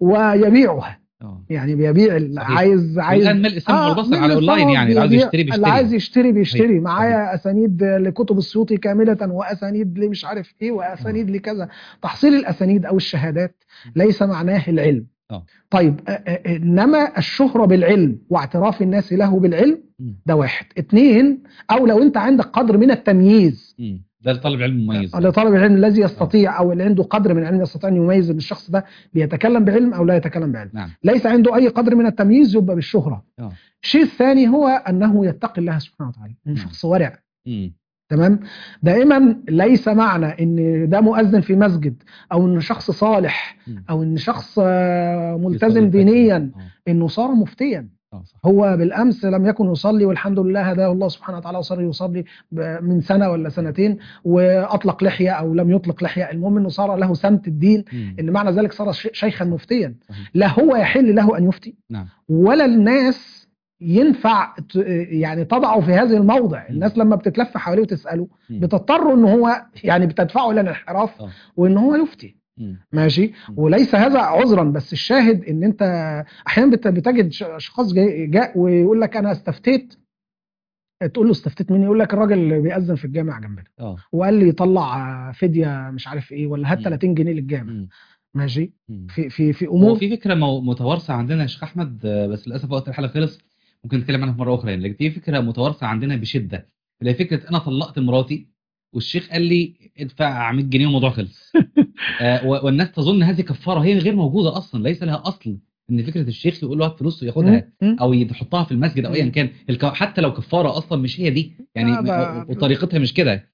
S3: ويبيعها
S2: اه
S3: يعني بيبيع اللي
S2: صحيح.
S3: عايز عايز
S2: والان ملء سم والبصر
S3: من
S2: على اونلاين
S3: الثمر
S2: يعني اللي عايز
S3: بيبيع-
S2: يشتري بيشتري
S3: اللي عايز يشتري بيشتري
S2: صحيح.
S3: معايا اسانيد لكتب السيوطي كامله واسانيد لمش عارف ايه واسانيد لكذا تحصيل الاسانيد او الشهادات ليس معناه العلم
S2: آه.
S3: طيب آه، آه، انما الشهره بالعلم واعتراف الناس له بالعلم
S2: مم.
S3: ده واحد اتنين او لو انت عندك قدر من التمييز
S2: مم. ده لطالب علم مميز
S3: لطالب العلم الذي يستطيع او اللي عنده قدر من العلم يستطيع ان يميز ان الشخص ده بيتكلم بعلم او لا يتكلم بعلم
S2: نعم
S3: ليس عنده اي قدر من التمييز يبقى بالشهره
S2: اه
S3: الشيء الثاني هو انه يتقي الله سبحانه وتعالى انه
S2: مم.
S3: شخص ورع
S2: مم.
S3: تمام دائما ليس معنى ان ده مؤذن في مسجد او ان شخص صالح
S2: مم.
S3: او ان شخص آه، ملتزم
S2: يصلي الفجر.
S3: دينيا
S2: اه
S3: انه صار مفتيا
S2: اه صح
S3: هو بالامس لم يكن يصلي والحمد لله هداه الله سبحانه وتعالى وصار يصلي ب- من سنه ولا سنتين واطلق لحيه او لم يطلق لحيه المهم انه صار له سمت الدين
S2: مم.
S3: ان معنى ذلك صار ش- شيخا مفتيا
S2: صحيح.
S3: لا هو يحل له ان يفتي
S2: نعم
S3: ولا الناس ينفع ت- يعني تضعه في هذه الموضع الناس لما بتتلف حواليه وتساله
S2: مم.
S3: بتضطر ان هو يعني بتدفعه الى الانحراف
S2: اه
S3: وان هو يفتي
S2: مم.
S3: ماشي
S2: مم.
S3: وليس هذا عذرا بس الشاهد ان انت احيانا بت- بتجد ش- اشخاص جاي جاء ويقول لك انا استفتيت تقول له استفتيت مين يقول لك الراجل اللي بيأذن في الجامع جنبنا
S2: اه
S3: وقال لي طلع فديه مش عارف ايه ولا هات
S2: مم.
S3: 30 جنيه للجامع
S2: مم.
S3: ماشي
S2: مم.
S3: في في في
S2: هو
S3: امور
S2: في فكره مو- متوارثه عندنا يا شيخ احمد آه، بس للاسف وقت الحلقه خلص ممكن نتكلم عنها في مره اخرى يعني لكن في فكره متوارثه عندنا بشده اللي هي فكره انا طلقت مراتي والشيخ قال لي ادفع 100 جنيه والموضوع خلص آه و- والناس تظن هذه كفاره هي غير موجوده اصلا ليس لها اصل ان فكره الشيخ يقول له هات فلوس وياخدها
S3: مم.
S2: او يحطها في المسجد او ايا
S3: مم.
S2: كان الك- حتى لو كفاره اصلا مش هي دي يعني
S3: لا، ده-
S2: وطريقتها مش كده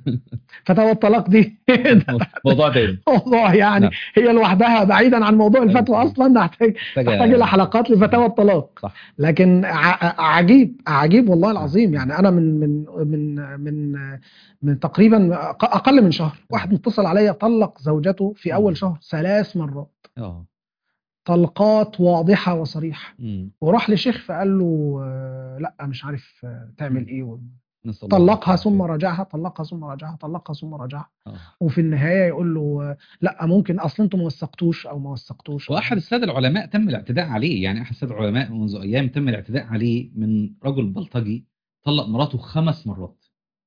S3: فتاوى الطلاق دي
S2: موضوع تاني
S3: موضوع يعني
S2: نعم.
S3: هي لوحدها بعيدا عن موضوع الفتوى
S2: أيوة.
S3: اصلا نحتاج تحتاج الى حلقات لفتاوى الطلاق
S2: صح
S3: لكن ع- عجيب عجيب والله العظيم يعني انا من من من من من تقريبا أق- اقل من شهر واحد متصل عليا طلق زوجته في اول شهر ثلاث مرات
S2: اه
S3: طلقات واضحه وصريحه
S2: مم.
S3: وراح لشيخ فقال له آه، لا مش عارف آه، تعمل ايه
S2: نسأل الله
S3: طلقها
S2: العافية.
S3: ثم رجعها طلقها ثم رجعها طلقها ثم رجعها
S2: آه.
S3: وفي النهايه يقول له آه، لا ممكن اصل انتم ما وثقتوش او ما وثقتوش
S2: واحد الساده العلماء تم الاعتداء عليه يعني احد الساده العلماء منذ ايام تم الاعتداء عليه من رجل بلطجي طلق مراته خمس مرات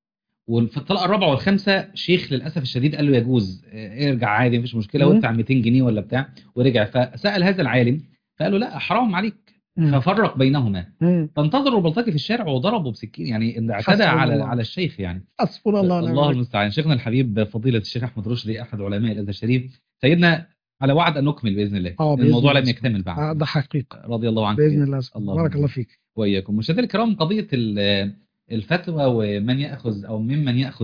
S2: وفي الطلقه الرابعه والخامسه شيخ للاسف الشديد قال له يجوز اه، ارجع عادي مفيش مشكله
S3: مم.
S2: وادفع 200 جنيه ولا بتاع ورجع فسال هذا العالم فقال له لا حرام عليك
S3: مم.
S2: ففرق بينهما
S3: مم.
S2: فانتظروا البلطجي في الشارع وضربه بسكين يعني إن اعتدى
S3: حسبنا
S2: على
S3: الله.
S2: على الشيخ يعني
S3: حسبنا الله ونعم
S2: الله
S3: الوكيل.
S2: المستعان شيخنا الحبيب فضيله الشيخ احمد رشدي احد علماء الازهر الشريف سيدنا على وعد ان نكمل باذن الله
S3: اه
S2: لأن
S3: بإذن
S2: الموضوع
S3: الله
S2: لم يكتمل بعد
S3: آه، ده حقيقه
S2: رضي الله عنك
S3: باذن الله
S2: الله
S3: بارك
S2: يبارك.
S3: الله فيك
S2: واياكم مشاهدينا الكرام قضيه ال- الفتوى ومن ياخذ او ممن ياخذ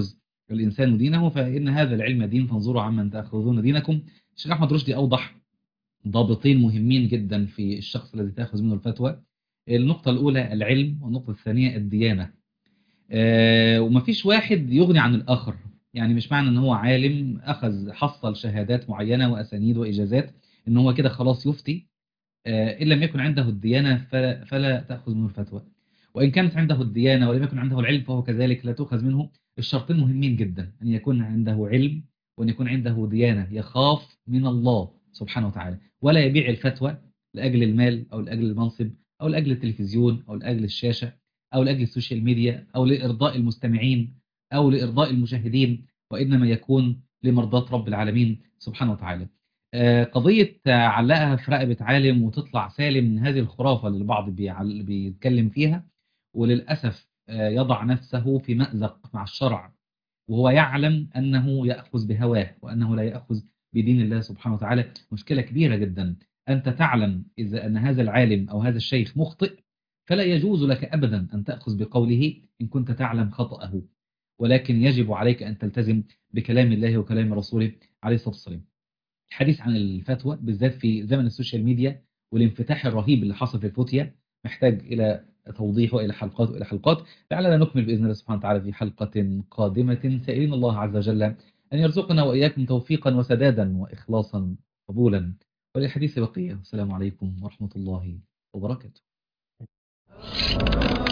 S2: الإنسان دينه فإن هذا العلم دين فانظروا عمن تأخذون دينكم الشيخ أحمد رشدي أوضح ضابطين مهمين جدا في الشخص الذي تأخذ منه الفتوى النقطة الأولى العلم والنقطة الثانية الديانة آه، ومفيش واحد يغني عن الآخر يعني مش معنى ان هو عالم اخذ حصل شهادات معينة واسانيد واجازات ان هو كده خلاص يفتي آه، ان لم يكن عنده الديانة فلا, فلا تأخذ منه الفتوى وإن كانت عنده الديانة ولم يكن عنده العلم فهو كذلك لا تؤخذ منه الشرطين مهمين جدا أن يكون عنده علم وأن يكون عنده ديانة يخاف من الله سبحانه وتعالى ولا يبيع الفتوى لأجل المال أو لأجل المنصب أو لأجل التلفزيون أو لأجل الشاشة أو لأجل السوشيال ميديا أو لإرضاء المستمعين أو لإرضاء المشاهدين وإنما يكون لمرضاة رب العالمين سبحانه وتعالى آه، قضية علقها في رقبة عالم وتطلع سالم من هذه الخرافة اللي البعض بيعل- بيتكلم فيها وللأسف آه، يضع نفسه في مأزق مع الشرع وهو يعلم أنه يأخذ بهواه وأنه لا يأخذ بدين الله سبحانه وتعالى مشكلة كبيرة جدا أنت تعلم إذا أن هذا العالم أو هذا الشيخ مخطئ فلا يجوز لك أبدا أن تأخذ بقوله إن كنت تعلم خطأه ولكن يجب عليك أن تلتزم بكلام الله وكلام رسوله عليه الصلاة والسلام الحديث عن الفتوى بالذات في زمن السوشيال ميديا والانفتاح الرهيب اللي حصل في الفتية محتاج إلى توضيح وإلى حلقات وإلى حلقات لعلنا نكمل بإذن الله سبحانه وتعالى في حلقة قادمة سائلين الله عز وجل أن يرزقنا وإياكم توفيقا وسدادا وإخلاصا قبولا وللحديث بقية والسلام عليكم ورحمة الله وبركاته